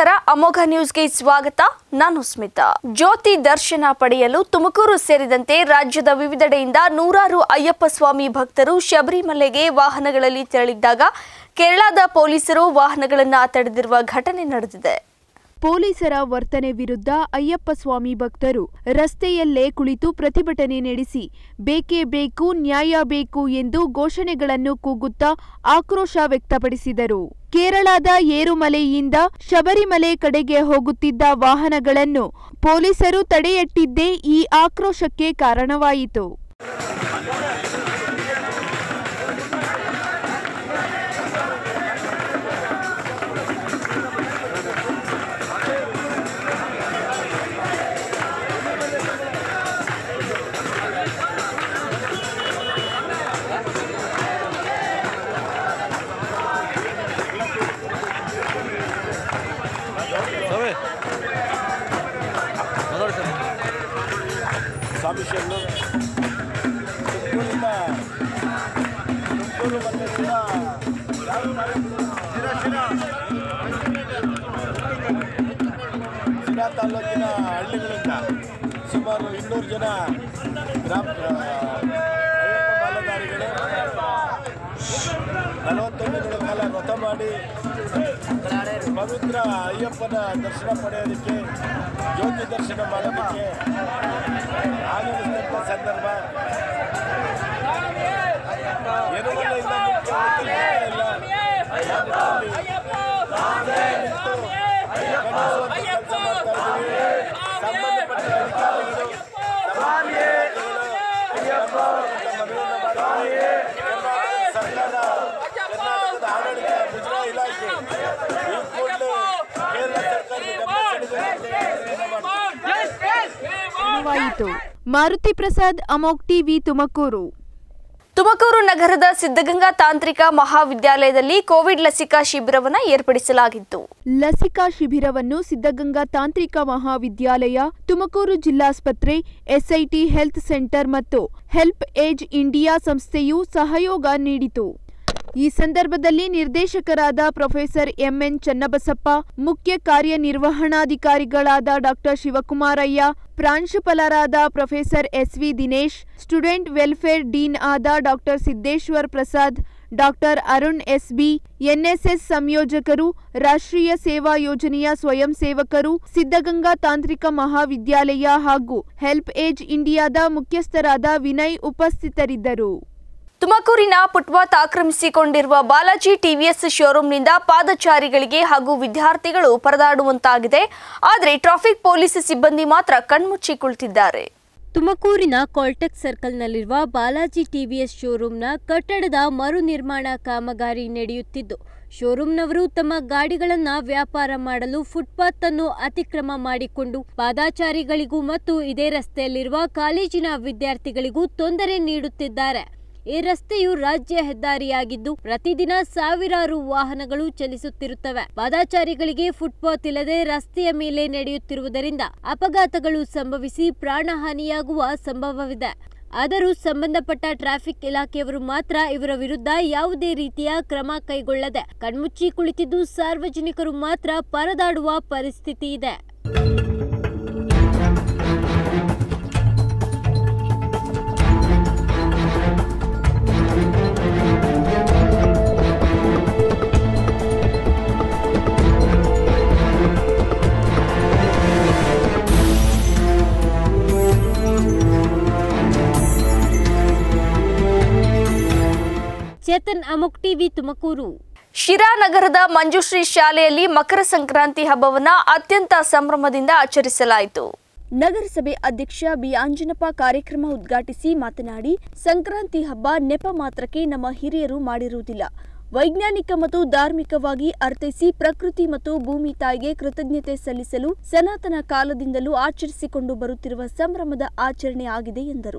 ನಮಸ್ಕಾರ ಅಮೋಘ ನ್ಯೂಸ್ಗೆ ಸ್ವಾಗತ ನಾನು ಸ್ಮಿತಾ ಜ್ಯೋತಿ ದರ್ಶನ ಪಡೆಯಲು ತುಮಕೂರು ಸೇರಿದಂತೆ ರಾಜ್ಯದ ವಿವಿಧೆಡೆಯಿಂದ ನೂರಾರು ಅಯ್ಯಪ್ಪ ಸ್ವಾಮಿ ಭಕ್ತರು ಶಬರಿಮಲೆಗೆ ವಾಹನಗಳಲ್ಲಿ ತೆರಳಿದ್ದಾಗ ಕೇರಳದ ಪೊಲೀಸರು ವಾಹನಗಳನ್ನು ತಡೆದಿರುವ ಘಟನೆ ನಡೆದಿದೆ ಪೊಲೀಸರ ವರ್ತನೆ ವಿರುದ್ಧ ಅಯ್ಯಪ್ಪ ಸ್ವಾಮಿ ಭಕ್ತರು ರಸ್ತೆಯಲ್ಲೇ ಕುಳಿತು ಪ್ರತಿಭಟನೆ ನಡೆಸಿ ಬೇಕೇ ಬೇಕು ನ್ಯಾಯ ಬೇಕು ಎಂದು ಘೋಷಣೆಗಳನ್ನು ಕೂಗುತ್ತಾ ಆಕ್ರೋಶ ವ್ಯಕ್ತಪಡಿಸಿದರು ಕೇರಳದ ಏರುಮಲೆಯಿಂದ ಶಬರಿಮಲೆ ಕಡೆಗೆ ಹೋಗುತ್ತಿದ್ದ ವಾಹನಗಳನ್ನು ಪೊಲೀಸರು ತಡೆಯಟ್ಟಿದ್ದೇ ಈ ಆಕ್ರೋಶಕ್ಕೆ ಕಾರಣವಾಯಿತು ಸ್ವಾಮಿ ಶರಣು ತುಮಕೂರಿಂದ ತುಮಕೂರು ಮಟ್ಟದಿಂದ ಶಿರಾ ತಾಲೂಕಿನ ಹಳ್ಳಿಗಳಿಂದ ಸುಮಾರು ಇನ್ನೂರು ಜನ ಗ್ರಾಮ ಅಯ್ಯಪ್ಪ ಮಾಲಧಾರಿಗಳು ನಲವತ್ತೊಂದು ದಿನಗಳ ಕಾಲ ವ್ರತ ಮಾಡಿ ಪವಿತ್ರ ಅಯ್ಯಪ್ಪನ ದರ್ಶನ ಪಡೆಯೋದಕ್ಕೆ ಜ್ಯೋತಿ ದರ್ಶನ ಮಾಡೋದಕ್ಕೆ ಆಗಮಿಸಿದಂಥ ಸಂದರ್ಭ ಎರುಮಲೆಯಿಂದ ಮುಖ್ಯ ಹೋಟೆಲ್ ಇಲ್ಲ. ಸಂಬಂಧಪಟ್ಟ ಅಧಿಕಾರಿಗಳು ಸರ್ಕಾರ ಕರ್ನಾಟಕದ ಆಡಳಿತ ಮುಜರಾಯಿ ಇಲಾಖೆ ಈ ಕೂಡಲೇ ಕೇರಳ ಸರ್ಕಾರದ ಗಮನ ಸೆಳೆದಿದೆ ಅಂತ ಹೇಳ್ತೀನಿ. ಕಾರಣವಾಯಿತು ಮಾರುತಿ ಪ್ರಸಾದ್ ಅಮೋಕ್ ಟಿವಿ ತುಮಕೂರು ತುಮಕೂರು ನಗರದ ಸಿದ್ಧಗಂಗಾ ತಾಂತ್ರಿಕ ಮಹಾವಿದ್ಯಾಲಯದಲ್ಲಿ ಕೋವಿಡ್ ಲಸಿಕಾ ಶಿಬಿರವನ್ನು ಏರ್ಪಡಿಸಲಾಗಿತ್ತು ಲಸಿಕಾ ಶಿಬಿರವನ್ನು ಸಿದ್ಧಗಂಗಾ ತಾಂತ್ರಿಕ ಮಹಾವಿದ್ಯಾಲಯ ತುಮಕೂರು ಜಿಲ್ಲಾಸ್ಪತ್ರೆ ಎಸ್ಐಟಿ ಹೆಲ್ತ್ ಸೆಂಟರ್ ಮತ್ತು ಹೆಲ್ಪ್ ಏಜ್ ಇಂಡಿಯಾ ಸಂಸ್ಥೆಯು ಸಹಯೋಗ ನೀಡಿತು ಈ ಸಂದರ್ಭದಲ್ಲಿ ನಿರ್ದೇಶಕರಾದ ಪ್ರೊಫೆಸರ್ ಎಂಎನ್ ಚನ್ನಬಸಪ್ಪ ಮುಖ್ಯ ಕಾರ್ಯನಿರ್ವಹಣಾಧಿಕಾರಿಗಳಾದ ಡಾಕ್ಟರ್ ಶಿವಕುಮಾರಯ್ಯ ಪ್ರಾಂಶುಪಾಲರಾದ professor SV Dinesh student welfare dean ಆದ doctor Siddeshwar Prasad doctor Arun SB NSS ಸಂಯೋಜಕರು ರಾಷ್ಟ್ರೀಯ ಸೇವಾ ಯೋಜನೆಯ ಸ್ವಯಂ ಸೇವಕರು ಸಿದ್ಧಗಂಗಾ ತಾಂತ್ರಿಕ ಮಹಾವಿದ್ಯಾಲಯ ಹಾಗೂ ಹೆಲ್ಪ್ ಏಜ್ ಇಂಡಿಯಾದ ಮುಖ್ಯಸ್ಥರಾದ ವಿನಯ್ ಉಪಸ್ಥಿತರಿದ್ದರು ತುಮಕೂರಿನ ಪುಟ್ವಾತ್ ಆಕ್ರಮಿಸಿಕೊಂಡಿರುವ ಬಾಲಾಜಿ ಟಿವಿಎಸ್ ಶೋರೂಂನಿಂದ ಪಾದಚಾರಿಗಳಿಗೆ ಹಾಗೂ ವಿದ್ಯಾರ್ಥಿಗಳು ಪರದಾಡುವಂತಾಗಿದೆ ಆದರೆ ಟ್ರಾಫಿಕ್ ಪೊಲೀಸ್ ಸಿಬ್ಬಂದಿ ಮಾತ್ರ ಕಣ್ಮುಚ್ಚಿ ಕುಳಿತಿದ್ದಾರೆ ತುಮಕೂರಿನ ಕಾಲ್ಟೆಕ್ ಸರ್ಕಲ್ನಲ್ಲಿರುವ ಬಾಲಾಜಿ ಟಿವಿಎಸ್ ಶೋರೂಮ್ನ ಕಟ್ಟಡದ ಮರು ನಿರ್ಮಾಣ ಕಾಮಗಾರಿ ನಡೆಯುತ್ತಿದ್ದು ಶೋರೂಮ್ನವರು ತಮ್ಮ ಗಾಡಿಗಳನ್ನ ವ್ಯಾಪಾರ ಮಾಡಲು ಫುಟ್ಪಾತ್ ಅನ್ನು ಅತಿಕ್ರಮ ಮಾಡಿಕೊಂಡು ಪಾದಾಚಾರಿಗಳಿಗೂ ಮತ್ತು ಇದೇ ರಸ್ತೆಯಲ್ಲಿರುವ ಕಾಲೇಜಿನ ವಿದ್ಯಾರ್ಥಿಗಳಿಗೂ ತೊಂದರೆ ನೀಡುತ್ತಿದ್ದಾರೆ ಈ ರಸ್ತೆಯು ರಾಜ್ಯ ಹೆದ್ದಾರಿಯಾಗಿದ್ದು ಪ್ರತಿದಿನ ಸಾವಿರಾರು ವಾಹನಗಳು ಚಲಿಸುತ್ತಿರುತ್ತವೆ ಪಾದಾಚಾರಿಗಳಿಗೆ ಫುಟ್ಪಾತ್ ಇಲ್ಲದೆ ರಸ್ತೆಯ ಮೇಲೆ ನಡೆಯುತ್ತಿರುವುದರಿಂದ ಅಪಘಾತಗಳು ಸಂಭವಿಸಿ ಪ್ರಾಣಹಾನಿಯಾಗುವ ಸಂಭವವಿದೆ ಆದರೂ ಸಂಬಂಧಪಟ್ಟ ಟ್ರಾಫಿಕ್ ಇಲಾಖೆಯವರು ಮಾತ್ರ ಇವರ ವಿರುದ್ಧ ಯಾವುದೇ ರೀತಿಯ ಕ್ರಮ ಕೈಗೊಳ್ಳದೆ ಕಣ್ಮುಚ್ಚಿ ಕುಳಿತಿದ್ದು ಸಾರ್ವಜನಿಕರು ಮಾತ್ರ ಪರದಾಡುವ ಪರಿಸ್ಥಿತಿ ಇದೆ ಚೇತನ್ ಅಮುಕ್ ಟಿವಿ ತುಮಕೂರು ಶಿರಾ ನಗರದ ಮಂಜುಶ್ರೀ ಶಾಲೆಯಲ್ಲಿ ಮಕರ ಸಂಕ್ರಾಂತಿ ಹಬ್ಬವನ್ನ ಅತ್ಯಂತ ಸಂಭ್ರಮದಿಂದ ಆಚರಿಸಲಾಯಿತು ನಗರಸಭೆ ಅಧ್ಯಕ್ಷ ಬಿ ಅಂಜನಪ್ಪ ಕಾರ್ಯಕ್ರಮ ಉದ್ಘಾಟಿಸಿ ಮಾತನಾಡಿ ಸಂಕ್ರಾಂತಿ ಹಬ್ಬ ನೆಪ ಮಾತ್ರಕ್ಕೆ ನಮ್ಮ ಹಿರಿಯರು ಮಾಡಿರುವುದಿಲ್ಲ ವೈಜ್ಞಾನಿಕ ಮತ್ತು ಧಾರ್ಮಿಕವಾಗಿ ಅರ್ಥೈಸಿ ಪ್ರಕೃತಿ ಮತ್ತು ಭೂಮಿ ತಾಯಿಗೆ ಕೃತಜ್ಞತೆ ಸಲ್ಲಿಸಲು ಸನಾತನ ಕಾಲದಿಂದಲೂ ಆಚರಿಸಿಕೊಂಡು ಬರುತ್ತಿರುವ ಸಂಭ್ರಮದ ಆಚರಣೆ ಆಗಿದೆ ಎಂದರು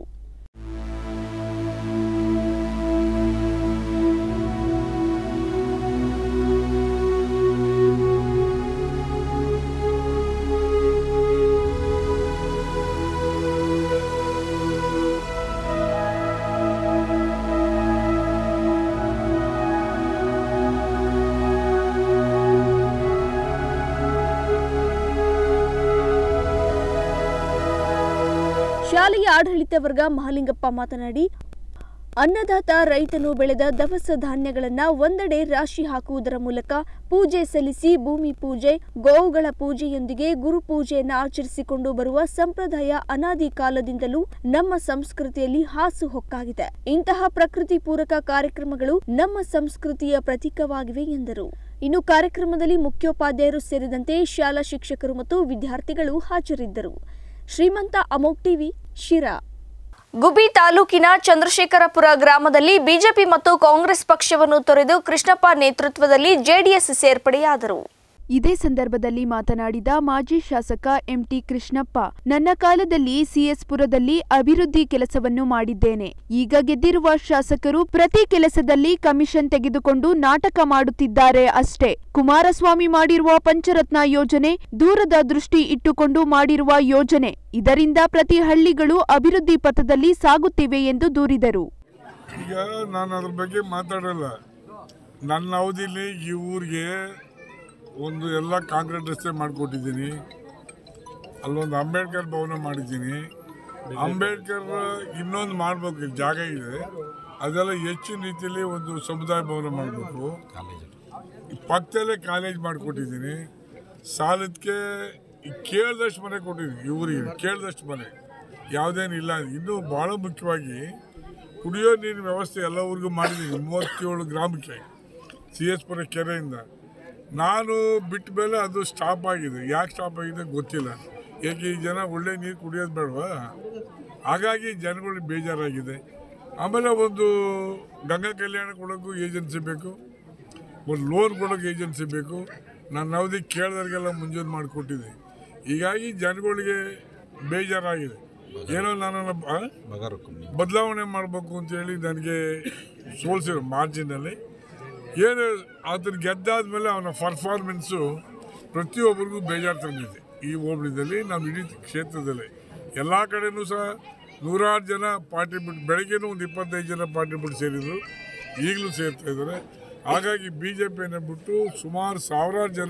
ಶಾಲೆಯ ಆಡಳಿತ ವರ್ಗ ಮಹಲಿಂಗಪ್ಪ ಮಾತನಾಡಿ ಅನ್ನದಾತ ರೈತನು ಬೆಳೆದ ದವಸ ಧಾನ್ಯಗಳನ್ನ ಒಂದೆಡೆ ರಾಶಿ ಹಾಕುವುದರ ಮೂಲಕ ಪೂಜೆ ಸಲ್ಲಿಸಿ ಭೂಮಿ ಪೂಜೆ ಗೋವುಗಳ ಪೂಜೆಯೊಂದಿಗೆ ಗುರು ಪೂಜೆಯನ್ನ ಆಚರಿಸಿಕೊಂಡು ಬರುವ ಸಂಪ್ರದಾಯ ಅನಾದಿ ಕಾಲದಿಂದಲೂ ನಮ್ಮ ಸಂಸ್ಕೃತಿಯಲ್ಲಿ ಹಾಸು ಹೊಕ್ಕಾಗಿದೆ ಇಂತಹ ಪ್ರಕೃತಿ ಪೂರಕ ಕಾರ್ಯಕ್ರಮಗಳು ನಮ್ಮ ಸಂಸ್ಕೃತಿಯ ಪ್ರತೀಕವಾಗಿವೆ ಎಂದರು ಇನ್ನು ಕಾರ್ಯಕ್ರಮದಲ್ಲಿ ಮುಖ್ಯೋಪಾಧ್ಯಾಯರು ಸೇರಿದಂತೆ ಶಾಲಾ ಶಿಕ್ಷಕರು ಮತ್ತು ವಿದ್ಯಾರ್ಥಿಗಳು ಹಾಜರಿದ್ದರು ಶ್ರೀಮಂತ ಅಮೋಕ್ ಟಿವಿ ಶಿರಾ ಗುಬಿ ತಾಲೂಕಿನ ಚಂದ್ರಶೇಖರಪುರ ಗ್ರಾಮದಲ್ಲಿ ಬಿಜೆಪಿ ಮತ್ತು ಕಾಂಗ್ರೆಸ್ ಪಕ್ಷವನ್ನು ತೊರೆದು ಕೃಷ್ಣಪ್ಪ ನೇತೃತ್ವದಲ್ಲಿ ಜೆಡಿಎಸ್ ಸೇರ್ಪಡೆಯಾದರು ಇದೇ ಸಂದರ್ಭದಲ್ಲಿ ಮಾತನಾಡಿದ ಮಾಜಿ ಶಾಸಕ ಎಂಟಿ ಕೃಷ್ಣಪ್ಪ ನನ್ನ ಕಾಲದಲ್ಲಿ ಸಿಎಸ್ಪುರದಲ್ಲಿ ಅಭಿವೃದ್ಧಿ ಕೆಲಸವನ್ನು ಮಾಡಿದ್ದೇನೆ ಈಗ ಗೆದ್ದಿರುವ ಶಾಸಕರು ಪ್ರತಿ ಕೆಲಸದಲ್ಲಿ ಕಮಿಷನ್ ತೆಗೆದುಕೊಂಡು ನಾಟಕ ಮಾಡುತ್ತಿದ್ದಾರೆ ಅಷ್ಟೇ ಕುಮಾರಸ್ವಾಮಿ ಮಾಡಿರುವ ಪಂಚರತ್ನ ಯೋಜನೆ ದೂರದ ದೃಷ್ಟಿ ಇಟ್ಟುಕೊಂಡು ಮಾಡಿರುವ ಯೋಜನೆ ಇದರಿಂದ ಪ್ರತಿ ಹಳ್ಳಿಗಳು ಅಭಿವೃದ್ಧಿ ಪಥದಲ್ಲಿ ಸಾಗುತ್ತಿವೆ ಎಂದು ದೂರಿದರು ಈಗ ನಾನು ಅದ್ರ ಬಗ್ಗೆ ಮಾತಾಡಲ್ಲ ನನ್ನ ಅವಧಿಲಿ ಈ ಊರಿಗೆ ಒಂದು ಎಲ್ಲ ಕಾಂಕ್ರೀಟ್ ರಸ್ತೆ ಮಾಡಿಕೊಟ್ಟಿದ್ದೀನಿ ಅಲ್ಲೊಂದು ಅಂಬೇಡ್ಕರ್ ಭವನ ಮಾಡಿದ್ದೀನಿ ಅಂಬೇಡ್ಕರ್ ಇನ್ನೊಂದು ಮಾಡ್ಬೇಕು ಇಲ್ಲಿ ಜಾಗ ಇದೆ ಅದೆಲ್ಲ ಹೆಚ್ಚಿನ ರೀತಿಯಲ್ಲಿ ಒಂದು ಸಮುದಾಯ ಭವನ ಮಾಡಬೇಕು ಪಕ್ಕದಲ್ಲೇ ಕಾಲೇಜ್ ಮಾಡಿಕೊಟ್ಟಿದ್ದೀನಿ ಸಾಲದಕ್ಕೆ ಕೇಳ್ದಷ್ಟು ಮನೆ ಕೊಟ್ಟಿದ್ದೀನಿ ಈ ಊರಿಗೆ ಕೇಳ್ದಷ್ಟು ಮನೆ ಯಾವುದೇನಿಲ್ಲ ಇನ್ನೂ ಭಾಳ ಮುಖ್ಯವಾಗಿ ಕುಡಿಯೋ ನೀರಿನ ವ್ಯವಸ್ಥೆ ಎಲ್ಲ ಊರಿಗೂ ಮಾಡಿದ್ದೀನಿ ಮೂವತ್ತೇಳು ಗ್ರಾಮಕ್ಕೆ ಸಿ ಎಸ್ ಪುರ ಕೆರೆಯಿಂದ ನಾನು ಬಿಟ್ಟ ಮೇಲೆ ಅದು ಸ್ಟಾಪ್ ಆಗಿದೆ ಯಾಕೆ ಸ್ಟಾಪ್ ಆಗಿದೆ ಗೊತ್ತಿಲ್ಲ ಏಕೆ ಈ ಜನ ಒಳ್ಳೆ ನೀರು ಕುಡಿಯೋದು ಬೇಡವಾ ಹಾಗಾಗಿ ಜನಗಳಿಗೆ ಬೇಜಾರಾಗಿದೆ ಆಮೇಲೆ ಒಂದು ಗಂಗಾ ಕಲ್ಯಾಣ ಕೊಡೋಕ್ಕೂ ಏಜೆನ್ಸಿ ಬೇಕು ಒಂದು ಲೋನ್ ಕೊಡೋಕೆ ಏಜೆನ್ಸಿ ಬೇಕು ನನ್ನ ಅವಧಿ ಕೇಳಿದವ್ರಿಗೆಲ್ಲ ಮುಂಜೂರು ಮಾಡಿಕೊಟ್ಟಿದ್ದೆ ಹೀಗಾಗಿ ಜನಗಳಿಗೆ ಬೇಜಾರಾಗಿದೆ ಏನೋ ನಾನು ಬದಲಾವಣೆ ಮಾಡಬೇಕು ಅಂತೇಳಿ ನನಗೆ ಸೋಲ್ಸಿರೋ ಮಾರ್ಜಿನಲ್ಲಿ ಏನು ಅದನ್ನು ಗೆದ್ದಾದ್ಮೇಲೆ ಅವನ ಪರ್ಫಾರ್ಮೆನ್ಸು ಪ್ರತಿಯೊಬ್ಬರಿಗೂ ಬೇಜಾರು ತಂದಿದೆ ಈ ಹೋಬಳಿದಲ್ಲಿ ನಮ್ಮ ಇಡೀ ಕ್ಷೇತ್ರದಲ್ಲಿ ಎಲ್ಲ ಕಡೆನೂ ಸಹ ನೂರಾರು ಜನ ಪಾರ್ಟಿ ಬಿಟ್ಟು ಬೆಳಗ್ಗೆನೂ ಒಂದು ಇಪ್ಪತ್ತೈದು ಜನ ಪಾರ್ಟಿ ಬಿಟ್ಟು ಸೇರಿದರು ಈಗಲೂ ಸೇರ್ತಾ ಇದ್ದಾರೆ ಹಾಗಾಗಿ ಬಿ ಜೆ ಪಿಯನ್ನು ಬಿಟ್ಟು ಸುಮಾರು ಸಾವಿರಾರು ಜನ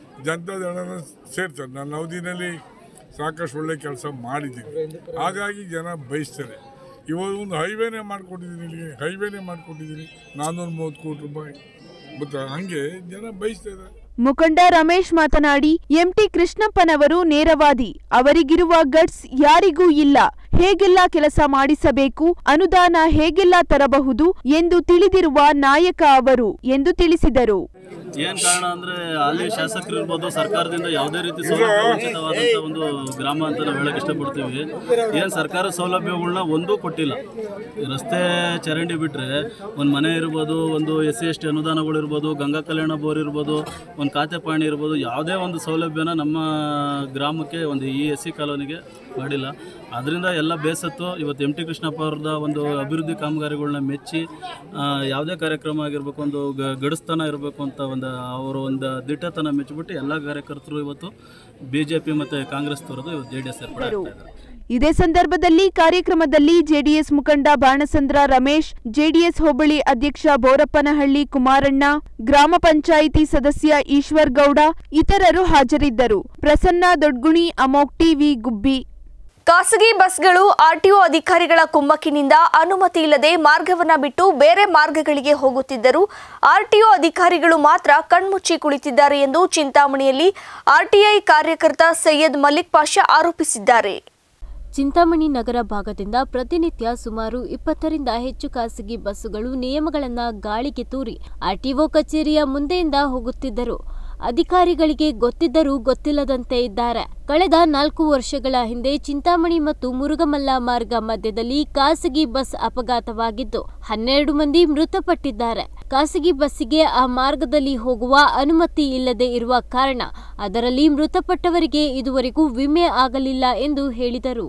ಜನತಾದಳನ ಸೇರ್ತಾರೆ ನನ್ನ ಅವಧಿನಲ್ಲಿ ಸಾಕಷ್ಟು ಒಳ್ಳೆ ಕೆಲಸ ಮಾಡಿದ್ದೀನಿ ಹಾಗಾಗಿ ಜನ ಬಯಸ್ತಾರೆ ಇವಾಗ ಒಂದು ಹೈವೇನೇ ಮಾಡಿಕೊಟ್ಟಿದ್ದೀನಿ ಇಲ್ಲಿಗೆ ಹೈವೇನೇ ಮಾಡಿಕೊಟ್ಟಿದ್ದೀನಿ ನಾನ್ನೂರ ಮೂವತ್ತು ಕೋಟಿ ರೂಪಾಯಿ ಮತ್ತು ಹಂಗೆ ಜನ ಬಯಸ್ತಾ ಇದ್ದಾರೆ ಮುಖಂಡ ರಮೇಶ್ ಮಾತನಾಡಿ ಎಂಟಿ ಕೃಷ್ಣಪ್ಪನವರು ನೇರವಾದಿ ಅವರಿಗಿರುವ ಗಟ್ಸ್ ಯಾರಿಗೂ ಇಲ್ಲ ಹೇಗೆಲ್ಲ ಕೆಲಸ ಮಾಡಿಸಬೇಕು ಅನುದಾನ ಹೇಗೆಲ್ಲ ತರಬಹುದು ಎಂದು ತಿಳಿದಿರುವ ನಾಯಕ ಅವರು ಎಂದು ತಿಳಿಸಿದರು ಏನ್ ಕಾರಣ ಅಂದ್ರೆ ಅಲ್ಲಿ ಶಾಸಕರು ಇರ್ಬೋದು ಸರ್ಕಾರದಿಂದ ಯಾವುದೇ ರೀತಿ ಸೌಲಭ್ಯ ವಂಚಿತವಾದಂತ ಒಂದು ಗ್ರಾಮ ಅಂತ ನಾವು ಹೇಳಕ್ ಇಷ್ಟಪಡ್ತೀವಿ ಏನ್ ಸರ್ಕಾರ ಸೌಲಭ್ಯಗಳನ್ನ ಒಂದೂ ಕೊಟ್ಟಿಲ್ಲ ಈ ರಸ್ತೆ ಚರಂಡಿ ಬಿಟ್ರೆ ಒಂದು ಮನೆ ಇರ್ಬೋದು ಒಂದು ಎಸ್ ಸಿ ಎಸ್ ಟಿ ಅನುದಾನಗಳು ಇರ್ಬೋದು ಗಂಗಾ ಕಲ್ಯಾಣ ಬೋರ್ ಇರ್ಬೋದು ಒಂದು ಖಾತೆ ಪಾಣಿ ಇರ್ಬೋದು ಯಾವುದೇ ಒಂದು ಸೌಲಭ್ಯನ ನಮ್ಮ ಗ್ರಾಮಕ್ಕೆ ಒಂದು ಈ ಎಸ್ ಸಿ ಕಾಲೋನಿಗೆ ಮಾಡಿಲ್ಲ ಅದರಿಂದ ಎಲ್ಲ ಬೇಸತ್ತು ಇವತ್ತು ಎಂ ಟಿ ಕೃಷ್ಣಪ್ಪ ಅವ್ರದ ಒಂದು ಅಭಿವೃದ್ಧಿ ಕಾಮಗಾರಿಗಳನ್ನ ಮೆಚ್ಚಿ ಆ, ಯಾವುದೇ ಕಾರ್ಯಕ್ರಮ ಆಗಿರ್ಬೇಕು ಒಂದು ಗ- ಗಡಸ್ತನ ಇರಬೇಕು ಅಂತ ಒಂದು ಅವರ ಒಂದು ದಿಟ್ಟತನ ಮೆಚ್ಚಿಬಿಟ್ಟು ಎಲ್ಲ ಕಾರ್ಯಕರ್ತರು ಇವತ್ತು ಬಿ ಜೆ ಪಿ ಮತ್ತು ಕಾಂಗ್ರೆಸ್ ತೊರೆದು ಇವತ್ತು ಜೆ ಡಿ ಎಸ್ ಸೇರ್ಪಡೆ ಆಗ್ತಾ ಇದ್ದಾರೆ ಇದೇ ಸಂದರ್ಭದಲ್ಲಿ ಕಾರ್ಯಕ್ರಮದಲ್ಲಿ ಜೆಡಿಎಸ್ ಮುಖಂಡ ಬಾಣಸಂದ್ರ ರಮೇಶ್ ಜೆಡಿಎಸ್ ಹೋಬಳಿ ಅಧ್ಯಕ್ಷ ಬೋರಪ್ಪನಹಳ್ಳಿ ಕುಮಾರಣ್ಣ ಗ್ರಾಮ ಪಂಚಾಯಿತಿ ಸದಸ್ಯ ಈಶ್ವರ್ ಗೌಡ ಇತರರು ಹಾಜರಿದ್ದರು ಪ್ರಸನ್ನ ದೊಡ್ಗುಣಿ ಅಮೋಕ್ ಟಿವಿ ಗುಬ್ಬಿ ಖಾಸಗಿ ಬಸ್ಗಳು ಆರ್ಟಿಒ ಅಧಿಕಾರಿಗಳ ಕುಮ್ಮಕ್ಕಿನಿಂದ ಅನುಮತಿ ಇಲ್ಲದೆ ಮಾರ್ಗವನ್ನ ಬಿಟ್ಟು ಬೇರೆ ಮಾರ್ಗಗಳಿಗೆ ಹೋಗುತ್ತಿದ್ದರು ಆರ್ಟಿಒ ಅಧಿಕಾರಿಗಳು ಮಾತ್ರ ಕಣ್ಮುಚ್ಚಿ ಕುಳಿತಿದ್ದಾರೆ ಎಂದು ಚಿಂತಾಮಣಿಯಲ್ಲಿ ಆರ್ಟಿಐ ಕಾರ್ಯಕರ್ತ ಸೈಯದ್ ಮಲಿಕ್ ಪಾಷಾ ಆರೋಪಿಸಿದ್ದಾರೆ ಚಿಂತಾಮಣಿ ನಗರ ಭಾಗದಿಂದ ಪ್ರತಿನಿತ್ಯ ಸುಮಾರು ಇಪ್ಪತ್ತರಿಂದ ಹೆಚ್ಚು ಖಾಸಗಿ ಬಸ್ಸುಗಳು ನಿಯಮಗಳನ್ನು ಗಾಳಿಗೆ ತೂರಿ ಆರ್ಟಿಒ ಕಚೇರಿಯ ಮುಂದೆಯಿಂದ ಹೋಗುತ್ತಿದ್ದರು ಅಧಿಕಾರಿಗಳಿಗೆ ಗೊತ್ತಿದ್ದರೂ ಗೊತ್ತಿಲ್ಲದಂತೆ ಇದ್ದಾರೆ ಕಳೆದ ನಾಲ್ಕು ವರ್ಷಗಳ ಹಿಂದೆ ಚಿಂತಾಮಣಿ ಮತ್ತು ಮುರುಗಮಲ್ಲ ಮಾರ್ಗ ಮಧ್ಯದಲ್ಲಿ ಖಾಸಗಿ ಬಸ್ ಅಪಘಾತವಾಗಿದ್ದು ಹನ್ನೆರಡು ಮಂದಿ ಮೃತಪಟ್ಟಿದ್ದಾರೆ ಖಾಸಗಿ ಬಸ್ಸಿಗೆ ಆ ಮಾರ್ಗದಲ್ಲಿ ಹೋಗುವ ಅನುಮತಿ ಇಲ್ಲದೆ ಇರುವ ಕಾರಣ ಅದರಲ್ಲಿ ಮೃತಪಟ್ಟವರಿಗೆ ಇದುವರೆಗೂ ವಿಮೆ ಆಗಲಿಲ್ಲ ಎಂದು ಹೇಳಿದರು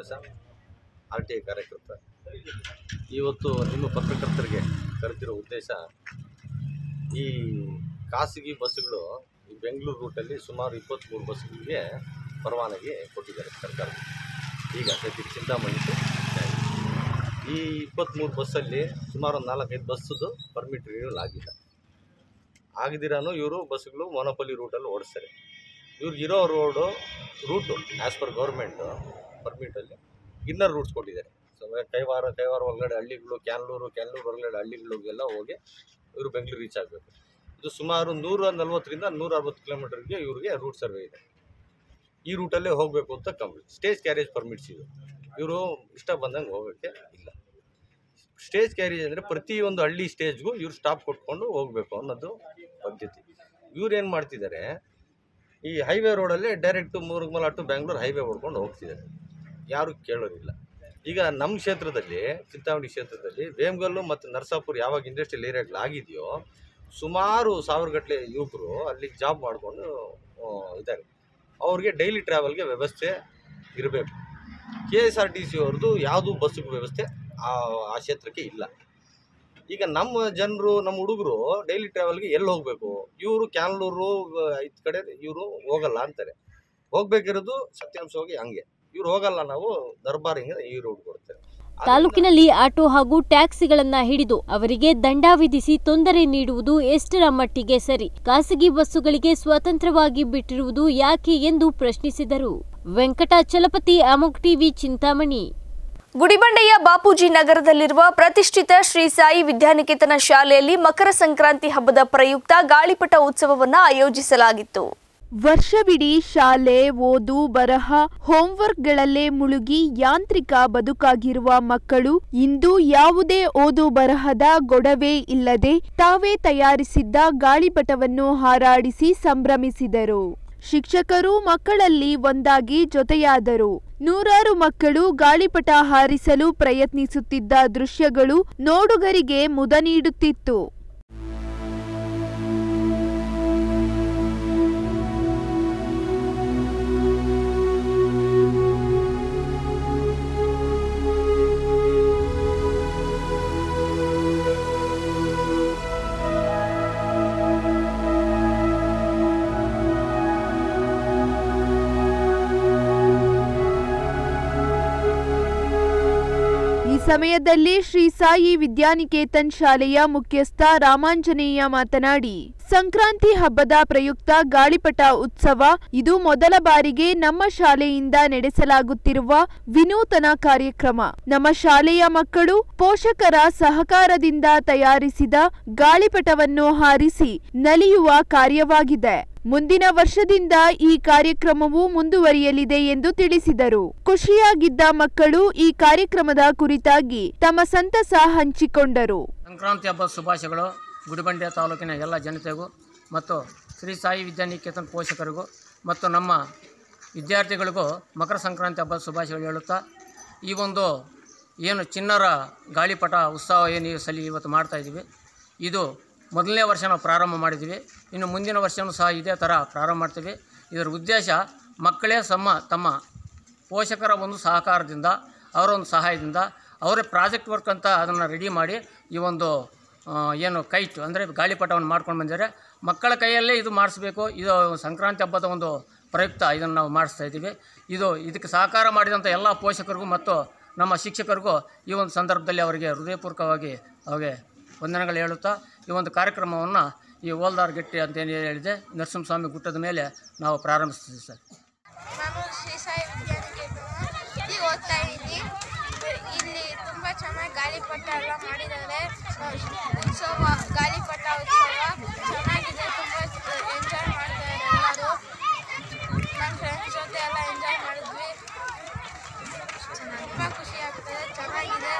ಆರ್ ಟಿ ಐ ಕಾರ್ಯಕರ್ತ ಇವತ್ತು ನಿಮ್ಮ ಪತ್ರಕರ್ತರಿಗೆ ಕರೆದಿರೋ ಉದ್ದೇಶ ಈ ಖಾಸಗಿ ಬಸ್ಸುಗಳು ಈ ಬೆಂಗಳೂರು ರೂಟಲ್ಲಿ ಸುಮಾರು ಇಪ್ಪತ್ತ್ಮೂರು ಬಸ್ಸುಗಳಿಗೆ ಪರವಾನಗಿ ಕೊಟ್ಟಿದ್ದಾರೆ ಸರ್ಕಾರ ಈಗ ಸದ್ಯಕ್ಕೆ ಚಿಂತಾಮಣಿ to ನ್ಯಾಯ. ಈ ಇಪ್ಪತ್ತ್ಮೂರು ಬಸ್ಸಲ್ಲಿ ಸುಮಾರು ಒಂದು ನಾಲ್ಕೈದು ಬಸ್ಸದು ಪರ್ಮಿಟ್ ರಿನ್ಯೂವಲ್ ಆಗಿಲ್ಲ ಆಗದಿರಾನು ಇವರು ಬಸ್ಸುಗಳು ಮೊನೋಪಲಿ ರೂಟಲ್ಲಿ ಓಡಿಸ್ತಾರೆ ಇವ್ರಿಗಿರೋ road route as per government ಪರ್ಮಿಟಲ್ಲಿ ಇನ್ನರ್ ರೂಟ್ಸ್ ಕೊಟ್ಟಿದ್ದಾರೆ ಸೊ ಕೈವಾರ ಕೈವಾರ ಒಳಗಡೆ ಹಳ್ಳಿಗಳು ಕ್ಯಾನ್ಲೂರು ಕ್ಯಾನ್ಲೂರು ಒಳಗಡೆ ಹಳ್ಳಿಗಳಿಗೆಲ್ಲ ಹೋಗಿ ಇವರು ಬೆಂಗಳೂರು ರೀಚ್ ಆಗಬೇಕು ಇದು ಸುಮಾರು ನೂರ ನಲ್ವತ್ತರಿಂದ ನೂರ ಅರವತ್ತು ಕಿಲೋಮೀಟರ್ಗೆ ಇವ್ರಿಗೆ ರೂಟ್ ಸರ್ವೆ ಇದೆ ಈ ರೂಟಲ್ಲೇ ಹೋಗಬೇಕು ಅಂತ ಕಂಪ್ಲೀಟ್ ಸ್ಟೇಜ್ ಕ್ಯಾರೇಜ್ ಪರ್ಮಿಟ್ಸ್ ಇದು ಇವರು ಇಷ್ಟ ಬಂದಂಗೆ ಹೋಗೋಕ್ಕೆ ಇಲ್ಲ ಸ್ಟೇಜ್ ಕ್ಯಾರೇಜ್ ಅಂದರೆ ಪ್ರತಿಯೊಂದು ಹಳ್ಳಿ ಸ್ಟೇಜ್ಗೂ ಇವ್ರು ಸ್ಟಾಪ್ ಕೊಟ್ಕೊಂಡು ಹೋಗಬೇಕು ಅನ್ನೋದು ಪದ್ಧತಿ ಇವ್ರು ಏನು ಮಾಡ್ತಿದ್ದಾರೆ ಈ ಹೈವೇ ರೋಡಲ್ಲೇ direct Murugamalla to Bangalore highway ಹೊಡ್ಕೊಂಡು ಹೋಗ್ತಿದ್ದಾರೆ ಯಾರು ಕೇಳೋದಿಲ್ಲ ಈಗ ನಮ್ಮ ಕ್ಷೇತ್ರದಲ್ಲಿ ಚಿಂತಾಮಣಿ ಕ್ಷೇತ್ರದಲ್ಲಿ ವೇಮಗಲ್ಲು ಮತ್ತು ನರಸಾಪುರ ಯಾವಾಗ ಇಂಡಸ್ಟ್ರಿಯಲ್ ಏರಿಯಾಗಳು ಆಗಿದೆಯೋ ಸುಮಾರು ಸಾವಿರಗಟ್ಟಲೆ ಯುವಕರು ಅಲ್ಲಿ ಜಾಬ್ ಮಾಡಿಕೊಂಡು ಇದ್ದಾರೆ ಅವ್ರಿಗೆ ಡೈಲಿ ಟ್ರಾವೆಲ್ಗೆ ವ್ಯವಸ್ಥೆ ಇರಬೇಕು K S R T C ಅವ್ರದ್ದು ಯಾವುದೂ ಬಸ್ಸಿಗೆ ವ್ಯವಸ್ಥೆ ಆ ಆ ಕ್ಷೇತ್ರಕ್ಕೆ ಇಲ್ಲ ಈಗ ನಮ್ಮ ಜನರು ನಮ್ಮ ಹುಡುಗರು ಡೈಲಿ ಟ್ರಾವೆಲ್ಗೆ ಎಲ್ಲಿ ಹೋಗಬೇಕು ಇವರು ಕ್ಯಾನ್ಲೂರು ಇದ್ ಕಡೆ ಇವರು ಹೋಗಲ್ಲ ಅಂತಾರೆ ಹೋಗ್ಬೇಕಿರೋದು ಸತ್ಯಾಂಶವಾಗಿ ಹಂಗೆ ಇವ್ರು ಹೋಗಲ್ಲ ನಾವು ದರ್ಬಾರಿಂಗ್ ಈ ರೋಡ್ ಕೊಡ್ತೇವೆ ತಾಲೂಕಿನಲ್ಲಿ ಆಟೋ ಹಾಗೂ ಟ್ಯಾಕ್ಸಿಗಳನ್ನ ಹಿಡಿದು ಅವರಿಗೆ ದಂಡ ವಿಧಿಸಿ ತೊಂದರೆ ನೀಡುವುದು ಎಷ್ಟರ ಮಟ್ಟಿಗೆ ಸರಿ ಖಾಸಗಿ ಬಸ್ಸುಗಳಿಗೆ ಸ್ವತಂತ್ರವಾಗಿ ಬಿಟ್ಟಿರುವುದು ಯಾಕೆ ಎಂದು ಪ್ರಶ್ನಿಸಿದರು ವೆಂಕಟಾಚಲಪತಿ ಅಮೋಕ್ ಟಿವಿ ಚಿಂತಾಮಣಿ ಗುಡಿಬಂಡೆಯ ಬಾಪೂಜಿ ನಗರದಲ್ಲಿರುವ ಪ್ರತಿಷ್ಠಿತ ಶ್ರೀ ಸಾಯಿ ವಿದ್ಯಾನಿಕೇತನ ಶಾಲೆಯಲ್ಲಿ ಮಕರ ಸಂಕ್ರಾಂತಿ ಹಬ್ಬದ ಪ್ರಯುಕ್ತ ಗಾಳಿಪಟ ಉತ್ಸವವನ್ನು ಆಯೋಜಿಸಲಾಗಿತ್ತು ವರ್ಷವಿಡೀ ಶಾಲೆ ಓದು ಬರಹ ಹೋಂವರ್ಕ್ಗಳಲ್ಲೇ ಮುಳುಗಿ ಯಾಂತ್ರಿಕ ಬದುಕಾಗಿರುವ ಮಕ್ಕಳು ಇಂದು ಯಾವುದೇ ಓದು ಬರಹದ ಗೊಡವೆ ಇಲ್ಲದೆ ತಾವೇ ತಯಾರಿಸಿದ್ದ ಗಾಳಿಪಟವನ್ನು ಹಾರಾಡಿಸಿ ಸಂಭ್ರಮಿಸಿದರು ಶಿಕ್ಷಕರು ಮಕ್ಕಳಲ್ಲಿ ಒಂದಾಗಿ ಜೊತೆಯಾದರು ನೂರಾರು ಮಕ್ಕಳು ಗಾಳಿಪಟ ಹಾರಿಸಲು ಪ್ರಯತ್ನಿಸುತ್ತಿದ್ದ ದೃಶ್ಯಗಳು ನೋಡುಗರಿಗೆ ಮುದ ನೀಡುತ್ತಿತ್ತು ಈ ಸಮಯದಲ್ಲಿ ಶ್ರೀ ಸಾಯಿ ವಿದ್ಯಾನಿಕೇತನ್ ಶಾಲೆಯ ಮುಖ್ಯಸ್ಥ ರಾಮಾಂಜನೇಯ ಮಾತನಾಡಿ ಸಂಕ್ರಾಂತಿ ಹಬ್ಬದ ಪ್ರಯುಕ್ತ ಗಾಳಿಪಟ ಉತ್ಸವ ಇದು ಮೊದಲ ಬಾರಿಗೆ ನಮ್ಮ ಶಾಲೆಯಿಂದ ನಡೆಸಲಾಗುತ್ತಿರುವ ವಿನೂತನ ಕಾರ್ಯಕ್ರಮ ನಮ್ಮ ಶಾಲೆಯ ಮಕ್ಕಳು ಪೋಷಕರ ಸಹಕಾರದಿಂದ ತಯಾರಿಸಿದ ಗಾಳಿಪಟವನ್ನು ಹಾರಿಸಿ ನಲಿಯುವ ಕಾರ್ಯವಾಗಿದೆ ಮುಂದಿನ ವರ್ಷದಿಂದ ಈ ಕಾರ್ಯಕ್ರಮವು ಮುಂದುವರಿಯಲಿದೆ ಎಂದು ತಿಳಿಸಿದರು ಖುಷಿಯಾಗಿದ್ದ ಮಕ್ಕಳು ಈ ಕಾರ್ಯಕ್ರಮದ ಕುರಿತಾಗಿ ತಮ್ಮ ಸಂತಸ ಹಂಚಿಕೊಂಡರು ಸಂಕ್ರಾಂತಿ ಹಬ್ಬದ ಶುಭಾಶಯಗಳು ಗುಡಿಬಂಡೆ ತಾಲೂಕಿನ ಎಲ್ಲ ಜನತೆಗೂ ಮತ್ತು ಶ್ರೀ ಸಾಯಿ ವಿದ್ಯಾನಿಕೇತನ್ ಪೋಷಕರಿಗೂ ಮತ್ತು ನಮ್ಮ ವಿದ್ಯಾರ್ಥಿಗಳಿಗೂ ಮಕರ ಸಂಕ್ರಾಂತಿ ಹಬ್ಬದ ಶುಭಾಶಯಗಳು ಹೇಳುತ್ತಾ ಈ ಒಂದು ಏನು ಚಿನ್ನರ ಗಾಳಿಪಟ ಉತ್ಸವ ಏನು ಈ ಸಲ ಇವತ್ತು ಮಾಡ್ತಾ ಇದ್ದೀವಿ ಇದು ಮೊದಲನೇ ವರ್ಷ ನಾವು ಪ್ರಾರಂಭ ಮಾಡಿದ್ದೀವಿ ಇನ್ನು ಮುಂದಿನ ವರ್ಷವೂ ಸಹ ಇದೇ ಥರ ಪ್ರಾರಂಭ ಮಾಡ್ತೀವಿ ಇದರ ಉದ್ದೇಶ ಮಕ್ಕಳೇ ಸಮ ತಮ್ಮ ಪೋಷಕರ ಒಂದು ಸಹಕಾರದಿಂದ ಅವರ ಒಂದು ಸಹಾಯದಿಂದ ಅವರೇ ಪ್ರಾಜೆಕ್ಟ್ ವರ್ಕ್ ಅಂತ ಅದನ್ನು ರೆಡಿ ಮಾಡಿ ಈ ಒಂದು ಆ, ಏನು ಕೈಟ್ ಅಂದರೆ ಗಾಳಿಪಟವನ್ನು ಮಾಡ್ಕೊಂಡು ಬಂದಿದ್ದಾರೆ ಮಕ್ಕಳ ಕೈಯಲ್ಲೇ ಇದು ಮಾಡಿಸ್ಬೇಕು ಇದು ಸಂಕ್ರಾಂತಿ ಹಬ್ಬದ ಒಂದು ಪ್ರಯುಕ್ತ ಇದನ್ನು ನಾವು ಮಾಡಿಸ್ತಾ ಇದ್ದೀವಿ ಇದು ಇದಕ್ಕೆ ಸಹಕಾರ ಮಾಡಿದಂಥ ಎಲ್ಲ ಪೋಷಕರಿಗೂ ಮತ್ತು ನಮ್ಮ ಶಿಕ್ಷಕರಿಗೂ ಈ ಒಂದು ಸಂದರ್ಭದಲ್ಲಿ ಅವರಿಗೆ ಹೃದಯಪೂರ್ವಕವಾಗಿ ಅವರಿಗೆ ವಂದನೆಗಳು ಹೇಳುತ್ತಾ ಈ ಒಂದು ಕಾರ್ಯಕ್ರಮವನ್ನು ಈ ಓಲ್ದಾರ್ ಗೆಟ್ಟಿ ಅಂತ ಏನು ಹೇಳಿದೆ ನರಸಿಂಹಸ್ವಾಮಿ ಗುಟ್ಟದ ಮೇಲೆ ನಾವು ಪ್ರಾರಂಭಿಸ್ತೀವಿ ಸರ್ ನಾನು ಶ್ರೀ ಸಾಯಿ ವಿದ್ಯಾನಿಕೇತನ ಓದ್ತಾ ಇದ್ದೀನಿ ಇಲ್ಲಿ ತುಂಬ ಚೆನ್ನಾಗಿ ಗಾಳಿಪಟ ಎಲ್ಲ ಮಾಡಿದ್ದಾರೆ ಉತ್ಸವ ಗಾಳಿಪಟ ಉತ್ಸವ ಚೆನ್ನಾಗಿದೆ ತುಂಬ ಎಂಜಾಯ್ ಮಾಡ್ತಾರೆ ಎಲ್ಲರೂ ನನ್ನ ಫ್ರೆಂಡ್ಸ್ ಜೊತೆ ಎಲ್ಲ ಎಂಜಾಯ್ ಮಾಡಿದ್ವಿ ತುಂಬ ಖುಷಿ ಆಗ್ತದೆ ಚೆನ್ನಾಗಿದೆ